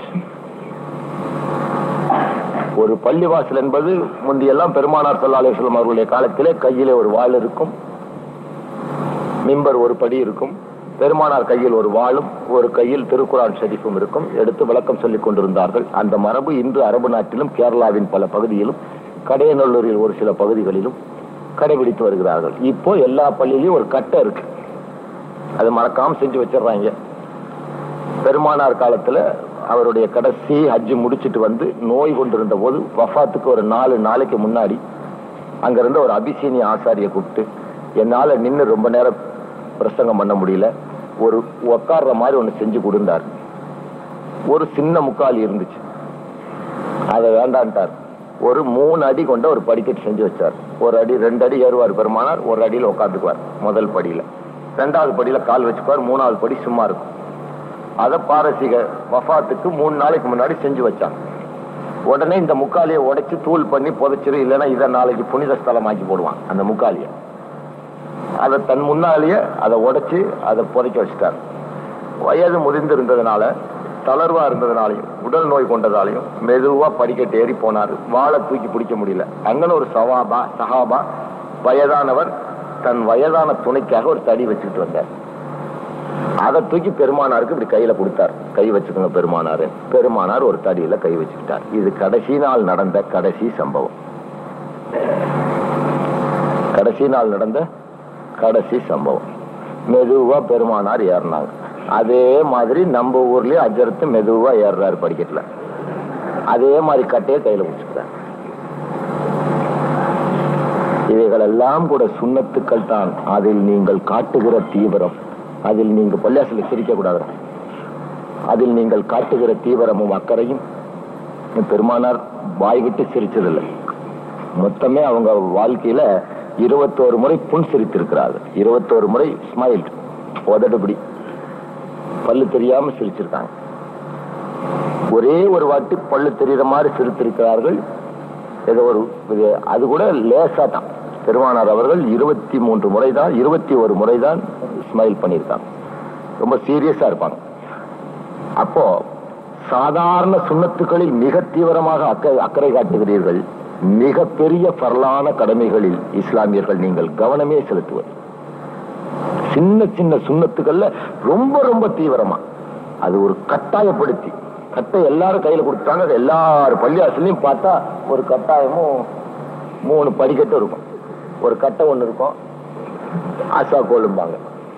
ஒரு பள்ளிவாசல் என்பது முந்தியெல்லாம் பெருமானார் சல்லா அலிஸ்லாம் அவர்களுடைய காலத்திலே கையிலே ஒரு வாள் இருக்கும் மிம்பர் ஒரு படி இருக்கும் பெருமானார் கையில் ஒரு வாளும் ஒரு கையில் திருக்குரான் ஷரீஃபும் இருக்கும் எடுத்து விளக்கம் சொல்லிக் கொண்டிருந்தார்கள் அந்த மரபு இன்று அரபு நாட்டிலும் கேரளாவின் பல பகுதியிலும் கடையநல்லூரில் ஒரு சில பகுதிகளிலும் கடைபிடித்து வருகிறார்கள் இப்போ எல்லா பள்ளியிலும் ஒரு கட்டை இருக்கு அது மறக்காம செஞ்சு வச்சிடுறாங்க பெருமானார் காலத்துல அவருடைய கடைசி ஹஜ்ஜு முடிச்சிட்டு வந்து நோய் கொண்டிருந்த போது வஃபாத்துக்கு ஒரு நாலு நாளைக்கு முன்னாடி அங்கிருந்த ஒரு அபிசீனிய ஆசாரியை கூப்பிட்டு என்னால நின்று ரொம்ப நேரம் பிரசங்கம் பண்ண முடியல ஒரு உக்காடுற மாதிரி ஒண்ணு செஞ்சு கொடுந்தார் ஒரு சின்ன முக்காலி இருந்துச்சு அதை வேண்டான்ட்டார் ஒரு மூணு அடி கொண்ட ஒரு படிக்கட்டு செஞ்சு வச்சார் ஒரு அடி ரெண்டு அடி ஏறுவார் பெருமானார் ஒரு அடியில் உட்காந்துக்குவார் முதல் படியில ரெண்டாவது படியில கால் வச்சுக்குவார் மூணாவது படி சும்மா இருக்கும் அதை பாரசீக வஃபாத்துக்கு மூணு நாளைக்கு முன்னாடி செஞ்சு வச்சாங்க உடனே இந்த முக்காலியை உடைச்சு தூள் பண்ணி புதைச்சிரு இல்லைன்னா இதை நாளைக்கு புனித ஸ்தலமாக்கி போடுவான் அந்த முக்காலியை அதை தன் முன்னாலேயே அதை உடைச்சு அதை புதைக்க வச்சுட்டார் வயது முதிர்ந்திருந்ததுனால தளர்வா இருந்ததுனாலையும் உடல் நோய் கொண்டதாலையும் மெதுவா படிக்கட்டு ஏறி போனார் வாழை தூக்கி பிடிக்க முடியல அங்கன ஒரு சவாபா சஹாபா வயதானவர் தன் வயதான துணைக்காக ஒரு தடி வச்சுக்கிட்டு வந்தார் அதை தூக்கி பெருமானாருக்கு இப்படி கையில கொடுத்தார் கை வச்சுக்கோங்க பெருமானாரு பெருமானார் ஒரு தடியில கை வச்சுக்கிட்டார் இது கடைசி நாள் நடந்த கடைசி சம்பவம் கடைசி நாள் நடந்த கடைசி சம்பவம் மெதுவா பெருமானார் ஏறினாங்க அதே மாதிரி நம்ம ஊர்லயும் அஜரத்து மெதுவா ஏறுறாரு படிக்கட்டுல அதே மாதிரி கட்டையே கையில பிடிச்சுக்கிறார் இவைகள் எல்லாம் கூட சுண்ணத்துக்கள் தான் அதில் நீங்கள் காட்டுகிற தீவிரம் அதில் நீங்க பள்ளியாசல சிரிக்க கூடாது அதில் நீங்கள் காட்டுகிற தீவிரமும் அக்கறையும் பெருமானார் வாய் விட்டு சிரிச்சதில்லை மொத்தமே அவங்க வாழ்க்கையில இருபத்தோரு முறை புன் சிரித்திருக்கிறார்கள் இருபத்தோரு முறை ஸ்மைல் உதடுபடி பல்லு தெரியாம சிரிச்சிருக்காங்க ஒரே ஒரு வாட்டி பல்லு தெரியுற மாதிரி சிரித்திருக்கிறார்கள் ஏதோ ஒரு இது அது கூட லேசா தான் பெருமானார் அவர்கள் இருபத்தி மூன்று முறை தான் இருபத்தி ஒரு முறை தான் ஸ்மைல் பண்ணியிருக்காங்க ரொம்ப சீரியஸா இருப்பாங்க அப்போ சாதாரண சுண்ணத்துகளில் மிக தீவிரமாக அக்கறை அக்கறை காட்டுகிறீர்கள் மிகப்பெரிய பரலான கடமைகளில் இஸ்லாமியர்கள் நீங்கள் கவனமே செலுத்துவது சின்ன சின்ன சுண்ணத்துக்கள்ல ரொம்ப ரொம்ப தீவிரமா அது ஒரு கட்டாயப்படுத்தி கட்டை எல்லாரும் கையில கொடுத்தாங்க எல்லாரும் பள்ளியாசிலையும் பார்த்தா ஒரு கட்டாயமும் மூணு படிக்கட்டும் இருக்கும் ஒரு கட்டை ஒண்ணு இருக்கும் ஆசா கோலும்பாங்க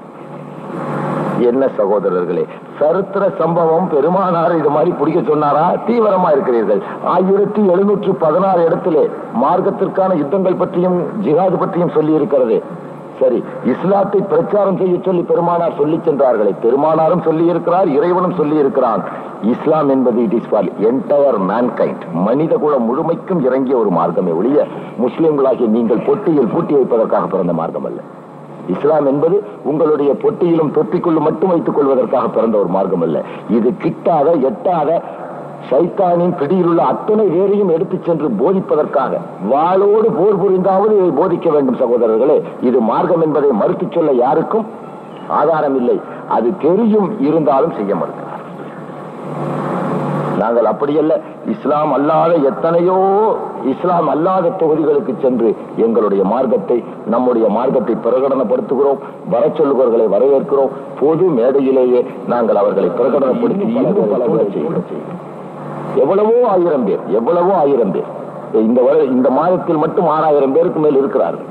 என்ன சகோதரர்களே சரித்திர சம்பவம் பெருமானார் இது மாதிரி பிடிக்க சொன்னாரா தீவிரமா இருக்கிறீர்கள் ஆயிரத்தி எழுநூற்று பதினாறு இடத்திலே மார்க்கத்திற்கான யுத்தங்கள் பற்றியும் ஜிஹாது பற்றியும் சொல்லி இருக்கிறது சரி இஸ்லாத்தை பிரச்சாரம் செய்ய சொல்லி பெருமானார் சொல்லி சென்றார்களே பெருமானாரும் சொல்லி இருக்கிறார் இறைவனும் சொல்லி இருக்கிறான் இஸ்லாம் என்பது it is for entire mankind மனித குலம் முழுமைக்கும் இறங்கிய ஒரு மார்க்கமே ஒழிய முஸ்லிம்களாகிய நீங்கள் பொட்டியில் பூட்டி வைப்பதற்காக பிறந்த மார்க்கம் அல்ல இஸ்லாம் என்பது உங்களுடைய பொட்டியிலும் தொட்டிக்குள்ளும் மட்டும் வைத்துக் கொள்வதற்காக பிறந்த ஒரு மார்க்கம் அல்ல இது கிட்டாத எட்டாத சைத்தானின் பிடியிலுள்ள அத்தனை வேரையும் எடுத்துச் சென்று போதிப்பதற்காக வாளோடு போர் புரிந்தாவது இதை போதிக்க வேண்டும் சகோதரர்களே இது மார்க்கம் என்பதை மறுத்துச் சொல்ல யாருக்கும் ஆதாரம் இல்லை அது தெரியும் இருந்தாலும் செய்ய மறுக்கிறார் நாங்கள் அப்படியல்ல இஸ்லாம் அல்லாத எத்தனையோ இஸ்லாம் அல்லாத தொகுதிகளுக்கு சென்று எங்களுடைய மார்க்கத்தை நம்முடைய மார்க்கத்தை பிரகடனப்படுத்துகிறோம் வர சொல்லுபவர்களை வரவேற்கிறோம் பொது மேடையிலேயே நாங்கள் அவர்களை பிரகடனப்படுத்தி இன்னும் பல பேரை செய்கிறோம் எவ்வளவோ ஆயிரம் பேர் எவ்வளவோ ஆயிரம் பேர் இந்த வரு- இந்த மாதத்தில் மட்டும் ஆறாயிரம் பேருக்கு மேல் இருக்கிறார்கள்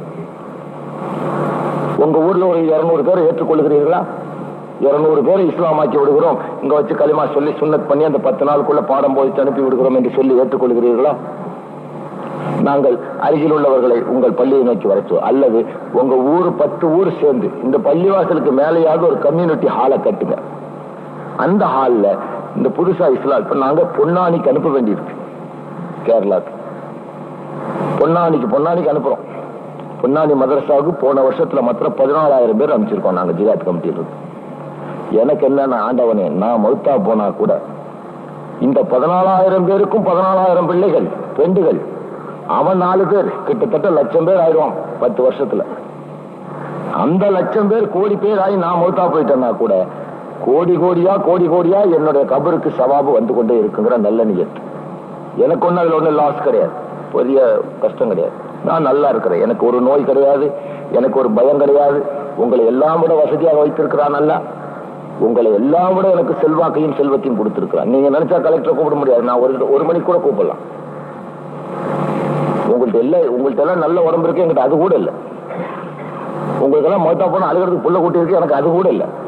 உங்க ஊர்ல ஒரு இருநூறு பேரை ஏற்றுக்கொள்கிறீர்களா இருநூறு பேரை இஸ்லாமாக்கி விடுகிறோம் இங்க வச்சு களிமா சொல்லி சுன்னத் பண்ணி அந்த பத்து நாளுக்குள்ள பாடம் போதித்து அனுப்பி விடுகிறோம் என்று சொல்லி ஏற்றுக்கொள்கிறீர்களா நாங்கள் அருகில் உள்ளவர்களை உங்கள் பள்ளியை நோக்கி வரச்சு அல்லது உங்க ஊர் பத்து ஊர் சேர்ந்து இந்த பள்ளிவாசலுக்கு மேலேயாவது ஒரு கம்யூனிட்டி ஹாலை கட்டுங்க அந்த ஹால்ல இந்த புதுசா இஸ்லாம் இப்ப நாங்க பொன்னானிக்கு அனுப்ப வேண்டியிருக்கு கேரளாக்கு பொன்னானிக்கு பொன்னானிக்கு அனுப்புறோம் பொன்னானி மதரசாவுக்கு போன வருஷத்துல மாத்திரம் பதினாலாயிரம் பேர் அனுப்பிச்சிருக்கோம் நாங்க ஜிகாத் கமிட்டியில இருந்து எனக்கு என்ன ஆண்டவனே நான் மௌத்தா போனா கூட இந்த பதினாலாயிரம் பேருக்கும் பதினாலாயிரம் பிள்ளைகள் பெண்டுகள் அவன் நாலு பேர் கிட்டத்தட்ட லட்சம் பேர் ஆயிடுவான் பத்து வருஷத்துல அந்த லட்சம் பேர் கோடி பேர் ஆகி நான் மௌத்தா போயிட்டேன்னா கூட கோடி கோடியா கோடி கோடியா என்னுடைய கபருக்கு சவாபு வந்து கொண்டே இருக்குங்கிற நல்ல நியத்து எனக்கு ஒண்ணு அதுல ஒண்ணு லாஸ் கிடையாது பெரிய கஷ்டம் கிடையாது நான் நல்லா இருக்கிறேன் எனக்கு ஒரு நோய் கிடையாது எனக்கு ஒரு பயம் கிடையாது உங்களை எல்லாம் விட வசதியாக வைத்திருக்கிறான் அல்ல உங்களை எல்லாம் விட எனக்கு செல்வாக்கையும் செல்வத்தையும் கொடுத்திருக்கிறான் நீங்க நினைச்சா கலெக்டரை கூப்பிட முடியாது நான் ஒரு ஒரு மணிக்கு கூட கூப்பிடலாம் உங்கள்ட்ட எல்லாம் உங்கள்ட்ட எல்லாம் நல்ல உடம்பு இருக்கு என்கிட்ட அது கூட இல்லை உங்களுக்கு எல்லாம் மொத்தா போன அழுகிறதுக்கு புள்ள கூட்டி இருக்கு எனக்கு அது கூட இல்லை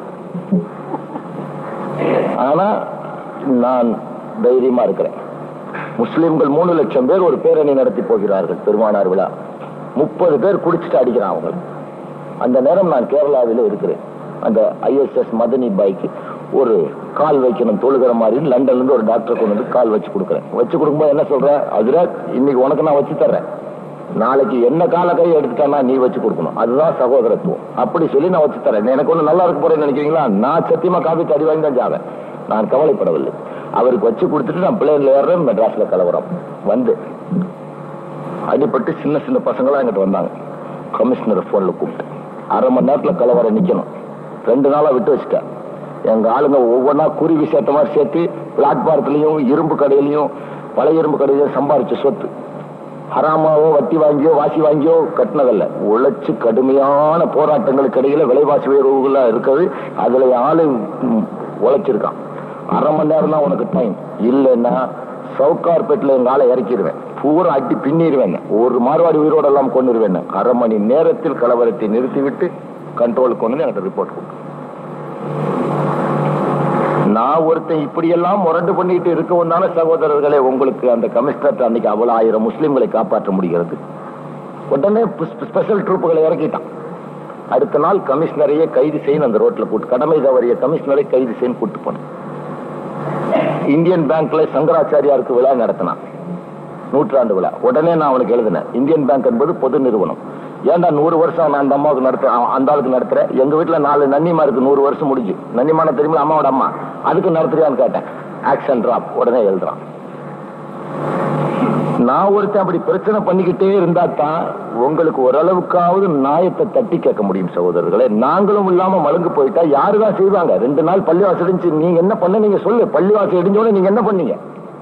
ஆனா நான் தைரியமா இருக்கிறேன் முஸ்லிம்கள் மூணு லட்சம் பேர் ஒரு பேரணி நடத்தி போகிறார்கள் பெருமானார் விழா முப்பது பேர் குடிச்சிட்டு அடிக்கிறான் அவங்க அந்த நேரம் நான் கேரளாவில் இருக்கிறேன் அந்த ஐஎஸ்எஸ் மதனி பைக்கு ஒரு கால் வைக்கணும் தொழுகிற மாதிரி லண்டன்ல இருந்து ஒரு டாக்டர் கொண்டு வந்து கால் வச்சு கொடுக்குறேன் வச்சு கொடுக்கும்போது என்ன சொல்றேன் அதுல இன்னைக்கு உனக்கு நான் வச்சு தர்றேன் நாளைக்கு என்ன கால கை எடுத்துட்டானா நீ வச்சு கொடுக்கணும் அதுதான் சகோதரத்துவம் அப்படி சொல்லி நான் வச்சு தரேன் எனக்கு ஒண்ணு நல்லா இருக்க போறேன்னு நினைக்கிறீங்களா நான் சத்தியமா காப்பி அடி வாங்கி தான் ஜாவேன் நான் கவலைப்படவில்லை அவருக்கு வச்சு கொடுத்துட்டு நான் பிளேன்ல ஏறுறேன் மெட்ராஸ்ல கலவரம் வந்து அடிபட்டு சின்ன சின்ன பசங்களாம் எங்கிட்ட வந்தாங்க கமிஷனர் போன்ல கூப்பிட்டு அரை மணி நேரத்துல கலவரம் நிக்கணும் ரெண்டு நாளா விட்டு வச்சுட்டேன் எங்க ஆளுங்க ஒவ்வொன்றா குருவி சேர்த்த மாதிரி சேர்த்து பிளாட்பாரத்துலயும் இரும்பு கடையிலையும் பழைய இரும்பு கடையிலையும் சம்பாரிச்ச சொத்து ஹராமாவோ வட்டி வாங்கியோ வாசி வாங்கியோ கட்டினதல்ல உழைச்சு கடுமையான போராட்டங்களுக்கு இடையில விலைவாசி உயர்வுகளா இருக்குது அதுல ஆளு ம், உழைச்சிருக்கான் அரை மணி நேரம் தான் உனக்கு டைம் இல்லைன்னா சவுக்கார்பேட்டில் எங்க ஆளை இறக்கிடுவேன் பூரா அட்டி பின்னிடுவேன் ஒரு மார்வாடி உயிரோட எல்லாம் கொண்டுருவேன் அரை மணி நேரத்தில் கலவரத்தை நிறுத்திவிட்டு கண்ட்ரோலுக்கு கொண்டு வந்து என்கிட்ட ரிப்போர்ட் கொடு நான் ஒருத்தன் இப்படியெல்லாம் முரண்டு பண்ணிட்டு இருக்கவும் தானே சகோதரர்களே உங்களுக்கு அந்த கமிஷனர் அன்னைக்கு அவ்வளவு ஆயிரம் முஸ்லிம்களை காப்பாற்ற முடிகிறது உடனே ஸ்பெஷல் ட்ரூப்புகளை இறக்கிட்டான் அடுத்த நாள் கமிஷனரையே கைது செய்யணும் அந்த ரோட்ல கூட்டு கடமை தவறிய கமிஷனரை கைது செய்யணும் கூட்டு போனேன் இந்தியன் பேங்க்ல சங்கராச்சாரியாருக்கு விழா நடத்தினான் நூற்றாண்டு விழா உடனே நான் அவனுக்கு எழுதினேன் இந்தியன் பேங்க் என்பது பொது நிறுவனம் ஏன்டா நூறு வருஷம் நான் அந்த அம்மாவுக்கு நடத்துறேன் அவன் அந்த ஆளுக்கு நடத்துறேன் எங்க வீட்டுல நாலு நன்னிமா இருக்கு நூறு வருஷம் முடிஞ்சு நன்னிமான தெரியுமா அம்மாவோட அம்மா அதுக்கு நடத்துறியான்னு கேட்டேன் ஆக்ஷன் டிராப் உடனே எழுதுறான் நான் ஒருத்தன் அப்படி பிரச்சனை பண்ணிக்கிட்டே இருந்தா தான் உங்களுக்கு ஓரளவுக்காவது நியாயத்தை தட்டி கேட்க முடியும் சகோதரர்களே நாங்களும் இல்லாம மழுங்கு போயிட்டா யாருதான் செய்வாங்க ரெண்டு நாள் பள்ளிவாசல் இடிஞ்சு நீங்க என்ன பண்ண நீங்க சொல்லு பள்ளிவாசல் இடிஞ்சோட நீங்க என்ன பண்ணீங்க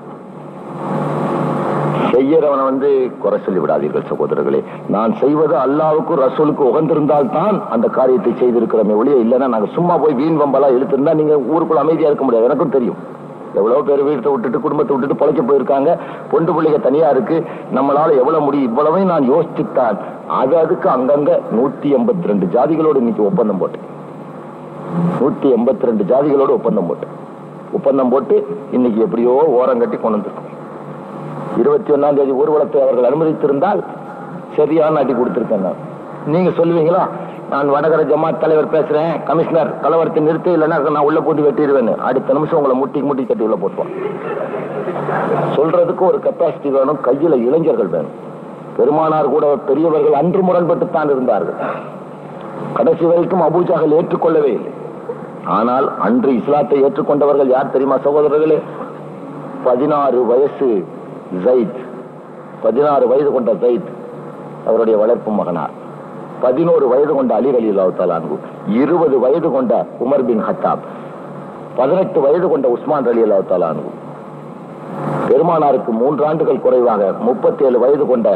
செய்யறவனை வந்து குறை சொல்லி விடாதீர்கள் சகோதரர்களே நான் செய்வது அல்லாவுக்கும் ரசூலுக்கு உகந்திருந்தால் தான் அந்த காரியத்தை செய்திருக்கிறோமே ஒழிய இல்லைன்னா நாங்க சும்மா போய் வீண் வம்பெல்லாம் இழுத்திருந்தா நீங்க ஊருக்குள்ள அமைதியா இருக்க முடியாது எனக்கும் தெரியும் எவ்வளவு பேர் வீட்டை விட்டுட்டு குடும்பத்தை விட்டுட்டு பொழைக்க போயிருக்காங்க பொண்டு பிள்ளைங்க தனியா இருக்கு நம்மளால எவ்வளவு முடியும் இவ்வளவையும் நான் யோசிச்சுத்தான் அது அதுக்கு அங்கங்க நூத்தி எண்பத்தி ரெண்டு ஜாதிகளோடு இன்னைக்கு ஒப்பந்தம் போட்டேன் நூத்தி எண்பத்தி ரெண்டு ஜாதிகளோடு ஒப்பந்தம் போட்டேன் ஒப்பந்தம் போட்டு இன்னைக்கு எப்படியோ ஓரம் கட்டி கொண்டு வந்திருக்கோம் இருபத்தி ஒன்னாம் தேதி ஊர்வலத்தை அவர்கள் அனுமதித்திருந்தால் சரியான அடி கொடுத்திருக்கேன் நான் நீங்க சொல்லுவீங்களா நான் வடகர ஜமாத் தலைவர் பேசுறேன் கமிஷனர் கலவரத்தை நிறுத்த இல்லைன்னா நான் உள்ள போட்டு வெட்டிடுவேன் அடுத்த நிமிஷம் உங்களை முட்டி முட்டி கட்டி உள்ள போட்டுவான் சொல்றதுக்கு ஒரு கெப்பாசிட்டி வேணும் கையில இளைஞர்கள் வேணும் பெருமானார் கூட பெரியவர்கள் அன்று முரண்பட்டு தான் இருந்தார்கள் கடைசி வரைக்கும் அபூஜாகள் ஏற்றுக்கொள்ளவே இல்லை ஆனால் அன்று இஸ்லாத்தை ஏற்றுக்கொண்டவர்கள் யார் தெரியுமா சகோதரர்களே பதினாறு வயசு ஜைத் பதினாறு வயது கொண்ட ஜைத் அவருடைய வளர்ப்பு மகனார் பதினோரு வயது கொண்ட அலி அலி அல்லாஹு இருபது வயது கொண்ட உமர் பின் ஹத்தாப் பதினெட்டு வயது கொண்ட உஸ்மான் அலி அல்லாஹு தாலானு பெருமானாருக்கு மூன்று ஆண்டுகள் குறைவாக முப்பத்தி ஏழு வயது கொண்ட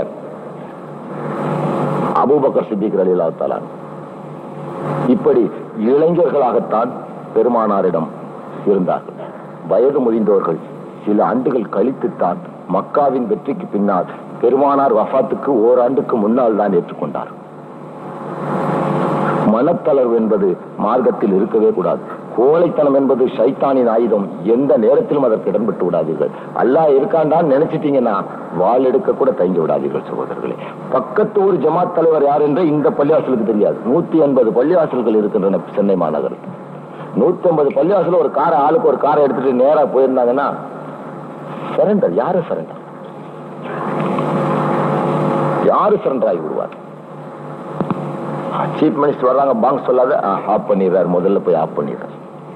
அபூபக்கர் சித்திக் அலி அல்லாஹு தாலானு இப்படி இளைஞர்களாகத்தான் பெருமானாரிடம் இருந்தார்கள் வயது முதிர்ந்தவர்கள் சில ஆண்டுகள் கழித்துத்தான் மக்காவின் வெற்றிக்கு பின்னால் பெருமானார் வஃபாத்துக்கு ஓராண்டுக்கு முன்னால் தான் ஏற்றுக்கொண்டார் மனத்தளர்வு என்பது மார்க்கத்தில் இருக்கவே கூடாது கோழைத்தனம் என்பது சைத்தானின் ஆயுதம் எந்த நேரத்திலும் அதற்கு இடம்பெற்று விடாதீர்கள் அல்லாஹ் இருக்காண்டான்னு நினைச்சிட்டீங்கன்னா வாள் எடுக்க கூட தயங்கி விடாதீர்கள் சகோதரர்களே பக்கத்து ஒரு ஜமாத் தலைவர் யார் என்று இந்த பள்ளிவாசலுக்கு தெரியாது நூத்தி எண்பது பள்ளிவாசல்கள் இருக்கின்றன சென்னை மாநகர் நூத்தி ஐம்பது பள்ளிவாசல ஒரு காரை ஆளுக்கு ஒரு காரை எடுத்துட்டு நேரா போயிருந்தாங்கன்னா சரண்டர் யாரு சரண்டர் யாரு சரண்டர் ஆகி விடுவார் சீஃப் மினிஸ்டர் வர்றாங்க பாங்க் சொல்லாத ஆஃப் பண்ணிடுறாரு முதல்ல போய் ஆஃப் பண்ணிடுறாரு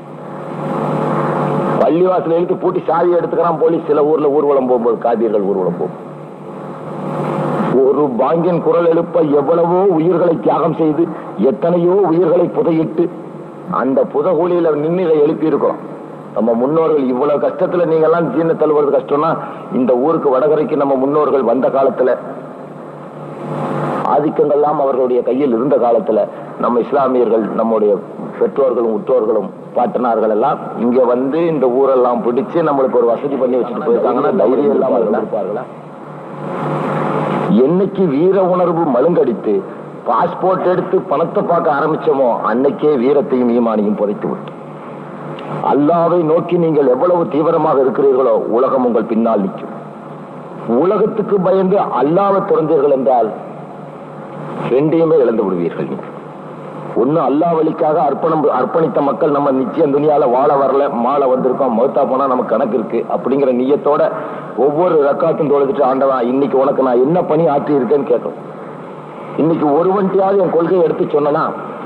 பள்ளிவாசல இழுத்து பூட்டி சாவி எடுத்துக்கிறான் போலீஸ் சில ஊர்ல ஊர்வலம் போகும்போது காதியர்கள் ஊர்வலம் போகும் ஒரு பாங்கின் குரல் எழுப்ப எவ்வளவோ உயிர்களை தியாகம் செய்து எத்தனையோ உயிர்களை புதையிட்டு அந்த புதகூலியில நின்று இதை எழுப்பி இருக்கிறோம் நம்ம முன்னோர்கள் இவ்வளவு கஷ்டத்துல நீங்க எல்லாம் ஜீன தழுவுறது கஷ்டம்னா இந்த ஊருக்கு வடகரைக்கு நம்ம முன்னோர்கள் வந்த காலத்துல ஆதிக்கங்கள்லாம் அவர்களுடைய கையில் இருந்த காலத்துல நம்ம இஸ்லாமியர்கள் நம்முடைய பெற்றோர்களும் உற்றோர்களும் பாட்டனார்கள் எல்லாம் இங்க வந்து இந்த ஊரெல்லாம் பிடிச்சு நம்மளுக்கு ஒரு வசதி பண்ணி வச்சுட்டு போயிருக்காங்கன்னா தைரியம் இல்லாம இருப்பார்களா என்னைக்கு வீர உணர்வு மழுங்கடித்து பாஸ்போர்ட் எடுத்து பணத்தை பார்க்க ஆரம்பிச்சோமோ அன்னைக்கே வீரத்தையும் ஈமானையும் புதைத்து விட்டு அல்லாவை நோக்கி நீங்கள் எவ்வளவு தீவிரமாக இருக்கிறீர்களோ உலகம் உங்கள் பின்னால் நிற்கும் உலகத்துக்கு பயந்து அல்லாவை திறந்தீர்கள் என்றால் ரெண்டையுமே இழந்து விடுவீர்கள் நீங்கள் ஒண்ணு அல்லா வழிக்காக அர்ப்பணம் அர்ப்பணித்த மக்கள் நம்ம நிச்சயம் துணியால வாழ வரல மாலை வந்திருக்கோம் மௌத்தா போனா நமக்கு கணக்கு இருக்கு அப்படிங்கிற நியத்தோட ஒவ்வொரு ரக்காத்தும் தொழுதுட்டு ஆண்டவா இன்னைக்கு உனக்கு நான் என்ன பணி ஆற்றி இருக்கேன்னு கேட்கும் இன்னைக்கு ஒருவன்ட்டையாவது என் கொள்கையை எடுத்து சொன்னா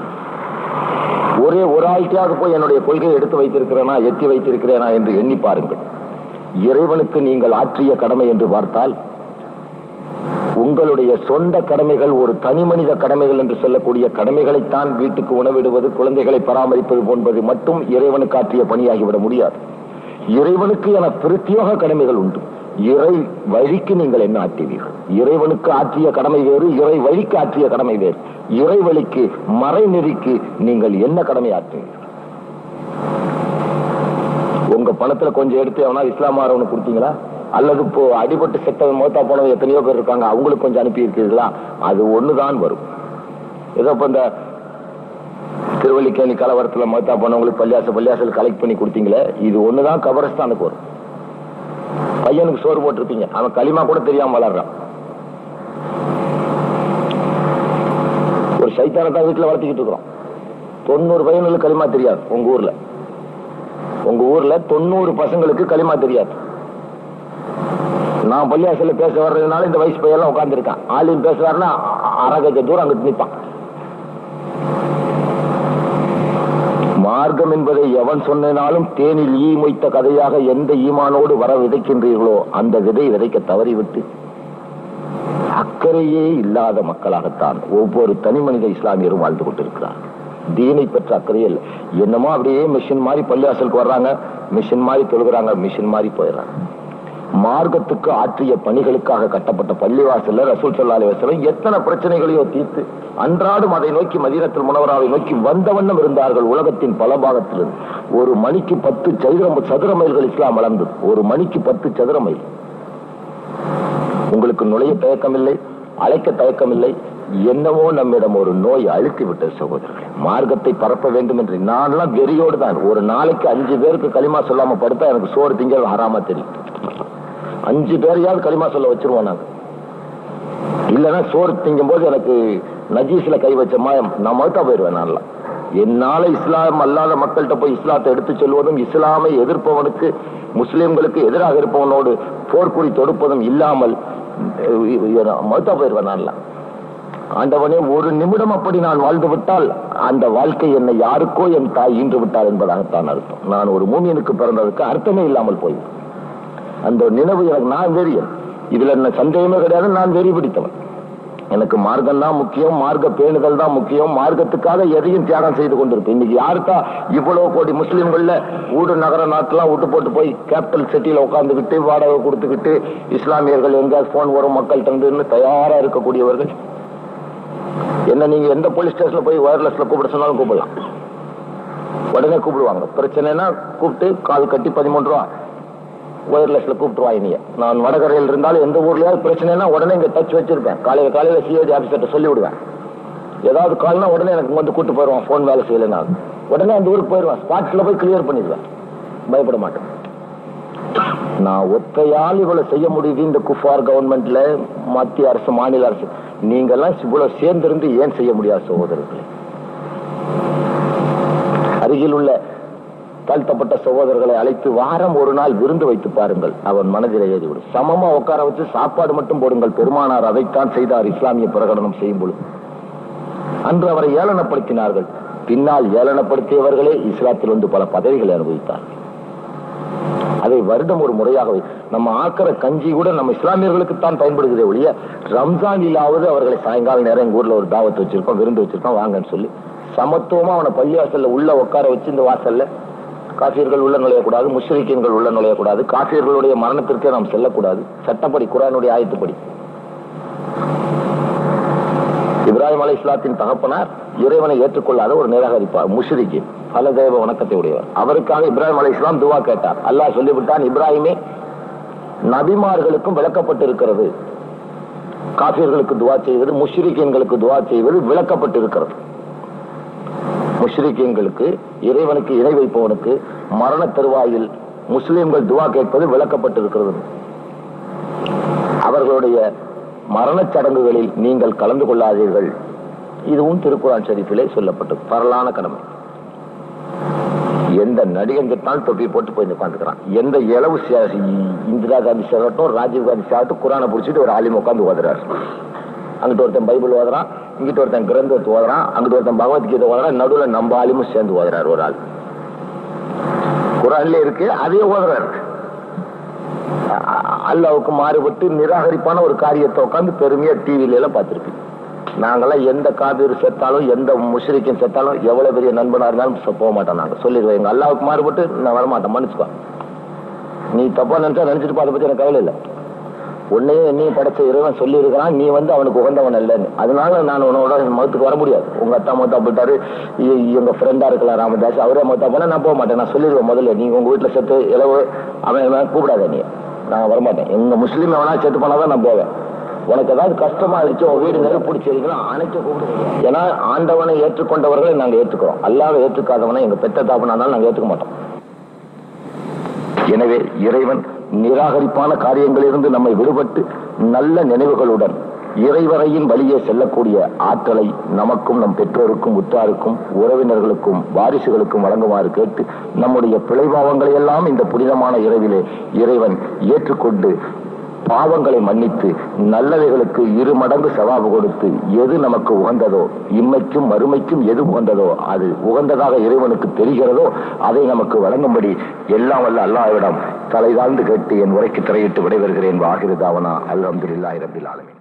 ஒரே ஒரு ஆள்கிட்டயாவது போய் என்னுடைய கொள்கையை எடுத்து வைத்திருக்கிறேனா எத்தி வைத்திருக்கிறேனா என்று எண்ணி பாருங்கள் இறைவனுக்கு நீங்கள் ஆற்றிய கடமை என்று பார்த்தால் உங்களுடைய சொந்த கடமைகள் ஒரு தனி மனித கடமைகள் என்று சொல்லக்கூடிய கடமைகளைத்தான் வீட்டுக்கு உணவிடுவது குழந்தைகளை பராமரிப்பது போன்பது மட்டும் இறைவனுக்கு ஆற்றிய பணியாகிவிட முடியாது இறைவனுக்கு என பிரத்யோக கடமைகள் உண்டு இறை வழிக்கு நீங்கள் என்ன ஆற்றுவீர்கள் இறைவனுக்கு ஆற்றிய கடமை வேறு இறை வழிக்கு ஆற்றிய கடமை வேறு இறை வழிக்கு மறைநெறிக்கு நீங்கள் என்ன கடமை ஆற்றுவீர்கள் உங்க பணத்துல கொஞ்சம் எடுத்து எவனா இஸ்லாமாரவனுக்கு கொடுத்தீங்களா அல்லது இப்போ அடிபட்டு செத்தவன் மோத்தா போனவங்க எத்தனையோ பேர் இருக்காங்க அவங்களுக்கு கொஞ்சம் அனுப்பி இருக்கீங்களா அது ஒண்ணுதான் வரும் ஏதோ இப்ப இந்த திருவல்லிக்கேணி கலவரத்துல மோத்தா போனவங்களுக்கு பள்ளியாசல் பள்ளியாசல் கலெக்ட் பண்ணி கொடுத்தீங்களே இது ஒண்ணுதான் கபரஸ்தானுக்கு வரும் பையனுக்கு சோறு போட்டிருப்பீங்க அவன் களிமா கூட தெரியாம வளர்றான் ஒரு சைத்தானை தான் வீட்டுல வளர்த்திக்கிட்டு இருக்கிறோம் தொண்ணூறு பையனுக்கு களிமா தெரியாது உங்க ஊர்ல உங்க ஊர்ல தொண்ணூறு பசங்களுக்கு களிமா தெரியாது நான் பள்ளியாசல்ல பேச வர்றதுனால இந்த வயசு பையெல்லாம் உட்கார்ந்துருக்கான் ஆலிம் பேசுவாருன்னா அரை கஜ தூரம் அங்கிட்டு நிற்பான் மார்க்கம் என்பதை எவன் சொன்னாலும் தேனில் ஈ மொய்த்த கதையாக எந்த ஈமானோடு வர விதைக்கின்றீர்களோ அந்த விதை விதைக்க தவறிவிட்டு அக்கறையே இல்லாத மக்களாகத்தான் ஒவ்வொரு தனி மனித இஸ்லாமியரும் வாழ்ந்து கொண்டிருக்கிறார் தீனை பெற்ற அக்கறையே இல்லை என்னமோ அப்படியே மிஷின் மாதிரி பள்ளிவாசலுக்கு வர்றாங்க மிஷின் மாதிரி தொழுகிறாங்க மிஷின் மாதிரி போயிடுறாங்க மார்க்கத்துக்கு ஆற்றிய பணிகளுக்காக கட்டப்பட்ட பள்ளிவாசல்ல ரசூல் சல்லா அலிவசலம் எத்தனை பிரச்சனைகளையோ தீர்த்து அன்றாடும் அதை நோக்கி மதீனத்தில் முனவராவை நோக்கி வந்த வண்ணம் இருந்தார்கள் உலகத்தின் பல பாகத்திலிருந்து ஒரு மணிக்கு பத்து சதுர சதுர மைல்கள் இஸ்லாம் வளர்ந்தது ஒரு மணிக்கு பத்து சதுர மைல் உங்களுக்கு நுழைய தயக்கமில்லை அழைக்க தயக்கமில்லை என்னவோ நம்மிடம் ஒரு நோய் அழுத்தி விட்டது சகோதரர்களே மார்க்கத்தை பரப்ப வேண்டும் என்று நான்லாம் வெறியோடு தான் ஒரு நாளைக்கு அஞ்சு பேருக்கு களிமா சொல்லாம படுத்தா எனக்கு சோறு திங்கிறது ஹராமா தெரியும் அஞ்சு பேரையாவது களிமா சொல்ல வச்சிருவோம் நாங்க இல்லைன்னா சோறு திங்கும் போது எனக்கு நஜீஸ்ல கை வச்ச மாயம் நான் மறுத்தா போயிடுவேன் நான்லாம் என்னால இஸ்லாம் அல்லாத மக்கள்கிட்ட போய் இஸ்லாத்தை எடுத்து சொல்வதும் இஸ்லாமை எதிர்ப்பவனுக்கு முஸ்லிம்களுக்கு எதிராக இருப்பவனோடு போர்க்குறி தொடுப்பதும் இல்லாமல் மறுத்தா போயிடுவேன் நான்லாம் ஆண்டவனே ஒரு நிமிடம் அப்படி நான் வாழ்ந்து விட்டால் அந்த வாழ்க்கை என்னை யாருக்கோ என் தாய் ஈன்று விட்டாள் என்பதாகத்தான் அர்த்தம் நான் ஒரு மூமியனுக்கு பிறந்ததுக்கு அர்த்தமே இல்லாமல் போய்விடும் அந்த நினைவு எனக்கு நான் வெறியன் இதுல என்ன சந்தேகமே கிடையாது நான் வெறி பிடித்தவன் எனக்கு மார்க்கம் தான் முக்கியம் மார்க்க பேணுதல் தான் முக்கியம் மார்க்கத்துக்காக எதையும் தியாகம் செய்து கொண்டிருப்பேன் இன்னைக்கு யாருக்கா இவ்வளவு கோடி முஸ்லீம்கள்ல ஊடு நகர நாட்டெல்லாம் விட்டு போட்டு போய் கேபிட்டல் சிட்டியில உட்காந்துக்கிட்டு வாடகை கொடுத்துக்கிட்டு இஸ்லாமியர்கள் எங்கேயாவது போன் வரும் மக்கள்கிட்ட இருந்து தயாரா இருக்கக்கூடியவர்கள் என்ன நீங்க எந்த போலீஸ் ஸ்டேஷன்ல போய் ஒயர்லெஸ்ல கூப்பிட சொன்னாலும் கூப்பிடலாம் உடனே கூப்பிடுவாங்க பிரச்சனைனா கூப்பிட்டு கால் கட்டி பதிமூன்று ரூபா ஒயர்லெஸ்ல கூப்பிட்டுருவா நீ நான் வடகரையில் இருந்தாலும் எந்த ஊர்லயாவது பிரச்சனைனா உடனே இங்க டச் வச்சிருப்பேன் காலையில காலையில சிஐடி ஆபீசர்ட்ட சொல்லி விடுவேன் ஏதாவது கால்னா உடனே எனக்கு வந்து கூட்டு போயிடுவான் போன் வேலை செய்யலைன்னா உடனே அந்த ஊருக்கு போயிடுவேன் ஸ்பாட்ல போய் கிளியர் பண்ணிடுவேன் பயப்பட மாட்டேன் நான் ஒத்தையால் இவ்வளவு செய்ய முடியுது இந்த குஃபார் கவர்மெண்ட்ல மத்திய அரசு மாநில அரசு நீங்க எல்லாம் இவ்வளவு சேர்ந்திருந்து ஏன் செய்ய முடியாது சகோதரர்களே அருகில் உள்ள தாழ்த்தப்பட்ட சகோதரர்களை அழைத்து வாரம் ஒரு நாள் விருந்து வைத்து பாருங்கள் அவன் மனதில் ஏறிவிடும் சமமா உட்கார வச்சு சாப்பாடு மட்டும் போடுங்கள் பெருமானார் அதைத்தான் செய்தார் இஸ்லாமிய பிரகடனம் செய்யும் பொழுது அன்று அவரை ஏளனப்படுத்தினார்கள் பின்னால் ஏளனப்படுத்தியவர்களே இஸ்லாத்தில் வந்து பல பதவிகளை அனுபவித்தார்கள் அதை வருடம் ஒரு முறையாக நம்ம ஆக்கிற கஞ்சி கூட நம்ம இஸ்லாமியர்களுக்கு தான் பயன்படுகிறதே ஒழிய ரம்ஜானிலாவது அவர்களை சாயங்கால நேரம் எங்க ஊர்ல ஒரு தாவத்து வச்சிருக்கோம் விருந்து வச்சிருக்கோம் வாங்கன்னு சொல்லி சமத்துவமா அவனை பள்ளி வாசல்ல உள்ள உட்கார வச்சு இந்த வாசல்ல காஃபியர்கள் உள்ள நுழையக்கூடாது முஸ்லிக்கீன்கள் உள்ள நுழையக்கூடாது காஃபியர்களுடைய மரணத்திற்கே நாம் செல்லக்கூடாது சட்டப்படி குரானுடைய ஆயத்துப்படி இப்ராஹிம் அலை இஸ்லாத்தின் தகப்பனார் இறைவனை ஏற்றுக்கொள்ளாத ஒரு நிராகரிப்பார் முஷ்ரிக்கு பல தெய்வ வணக்கத்தை உடையவர் அவருக்காக இப்ராஹிம் அலை இஸ்லாம் துவா கேட்டார் அல்லாஹ் சொல்லிவிட்டான் இப்ராஹிமே நபிமார்களுக்கும் விளக்கப்பட்டிருக்கிறது காபியர்களுக்கு துவா செய்வது முஷ்ரிக்கீன்களுக்கு துவா செய்வது விளக்கப்பட்டிருக்கிறது முஷ்ரிக்கீன்களுக்கு இறைவனுக்கு இணை வைப்பவனுக்கு மரண தருவாயில் முஸ்லிம்கள் துவா கேட்பது விளக்கப்பட்டிருக்கிறது அவர்களுடைய மரணச் சடங்குகளில் நீங்கள் கலந்து கொள்ளாதீர்கள் இதுவும் திருக்குறான் ஷரீஃபிலே சொல்லப்பட்டது பரலான கடமை எந்த நடிகன் கிட்டாலும் தொப்பி போட்டு போய் உட்காந்துக்கிறான் எந்த இளவு சே- இந்திரா காந்தி சேகட்டும் ராஜீவ் காந்தி சேகட்டும் குரானை பிடிச்சிட்டு ஒரு ஆலிம் உட்காந்து ஓதுறாரு அங்கிட்ட ஒருத்தன் பைபிள் ஓதுறான் இங்கிட்ட ஒருத்தன் கிரந்தத்தை ஓதுறான் அங்கிட்ட ஒருத்தன் பகவத்கீதை ஓதுறான் நடுவுல நம்ம ஆலிமும் சேர்ந்து ஓதுறாரு ஒரு ஆள் குரான்ல இருக்கு அதே ஓதுறாரு அ- அல்லாவுக்கு மாறுபட்டு நிராகரிப்பான ஒரு காரியத்தை உட்காந்து பெருமையா டிவில எல்லாம் பார்த்திருப்பீங்க நாங்கெல்லாம் எந்த காபீர் செத்தாலும் எந்த முஷ்ரிக்கும் செத்தாலும் எவ்வளவு பெரிய நண்பனா இருந்தாலும் ச- போக மாட்டோம் நாங்க சொல்லிடுவோம் எங்க அல்லாவுக்கு மாறுபட்டு நான் வரமாட்டேன் மன்னிச்சுக்கோ நீ தப்பா நினைச்சா நினைச்சிட்டு அதை பத்தி எனக்கு கவலை இல்லை உன்னையும் என்னையும் படைச்ச இறைவன் சொல்லி இருக்கிறான் நீ வந்து அவனுக்கு உகந்தவன் இல்லைன்னு அதனால நான் உன்னோட மதத்துக்கு வர முடியாது உங்க அத்தா மத்தா போயிட்டாரு இ- எங்க ஃப்ரெண்டா இருக்கலாம் ராமதாஸ் அவரே மத்தா போனா நான் போக மாட்டேன் நான் சொல்லிடுவேன் முதல்ல நீங்க உங்க வீட்டுல செத்து இளவு அவன் இவன் கூப்பிடாத நீ நான் வரமாட்டேன் எங்க முஸ்லீம் எவனா செத்து போனாதான் நான் போவேன் உனக்கு ஏதாவது கஷ்டமா இருந்துச்சு உன் வீடு நெருப்பு பிடிச்சிருக்குன்னா அனைத்து கூப்பிடுங்க ஏன்னா ஆண்டவனை ஏற்றுக்கொண்டவர்களை நாங்க ஏற்றுக்கிறோம் அல்லாத ஏற்றுக்காதவனை எங்க பெத்த தாப்பனாலும் நாங்க ஏற்றுக்க மாட்டோம் எனவே இறைவன் நிராகரிப்பான காரியங்களிலிருந்து நம்மை விடுபட்டு நல்ல நினைவுகளுடன் இறைவரையின் வழியே செல்லக்கூடிய ஆற்றலை நமக்கும் நம் பெற்றோருக்கும் உற்றாருக்கும் உறவினர்களுக்கும் வாரிசுகளுக்கும் வழங்குமாறு கேட்டு நம்முடைய பிழைபாவங்களை எல்லாம் இந்த புனிதமான இரவிலே இறைவன் ஏற்றுக்கொண்டு பாவங்களை மன்னித்து நல்லவைகளுக்கு இரு மடங்கு சவாபு கொடுத்து எது நமக்கு உகந்ததோ இம்மைக்கும் மறுமைக்கும் எது உகந்ததோ அது உகந்ததாக இறைவனுக்கு தெரிகிறதோ அதை நமக்கு வழங்கும்படி எல்லாம் வல்ல அல்லாஹ்விடம் தலைதாழ்ந்து கேட்டு என் உரைக்கு திரையிட்டு விடைபெறுகிறேன் வாகிருதாவனா அல்ஹம்துலில்லாஹி ரப்பில் ஆலமீன்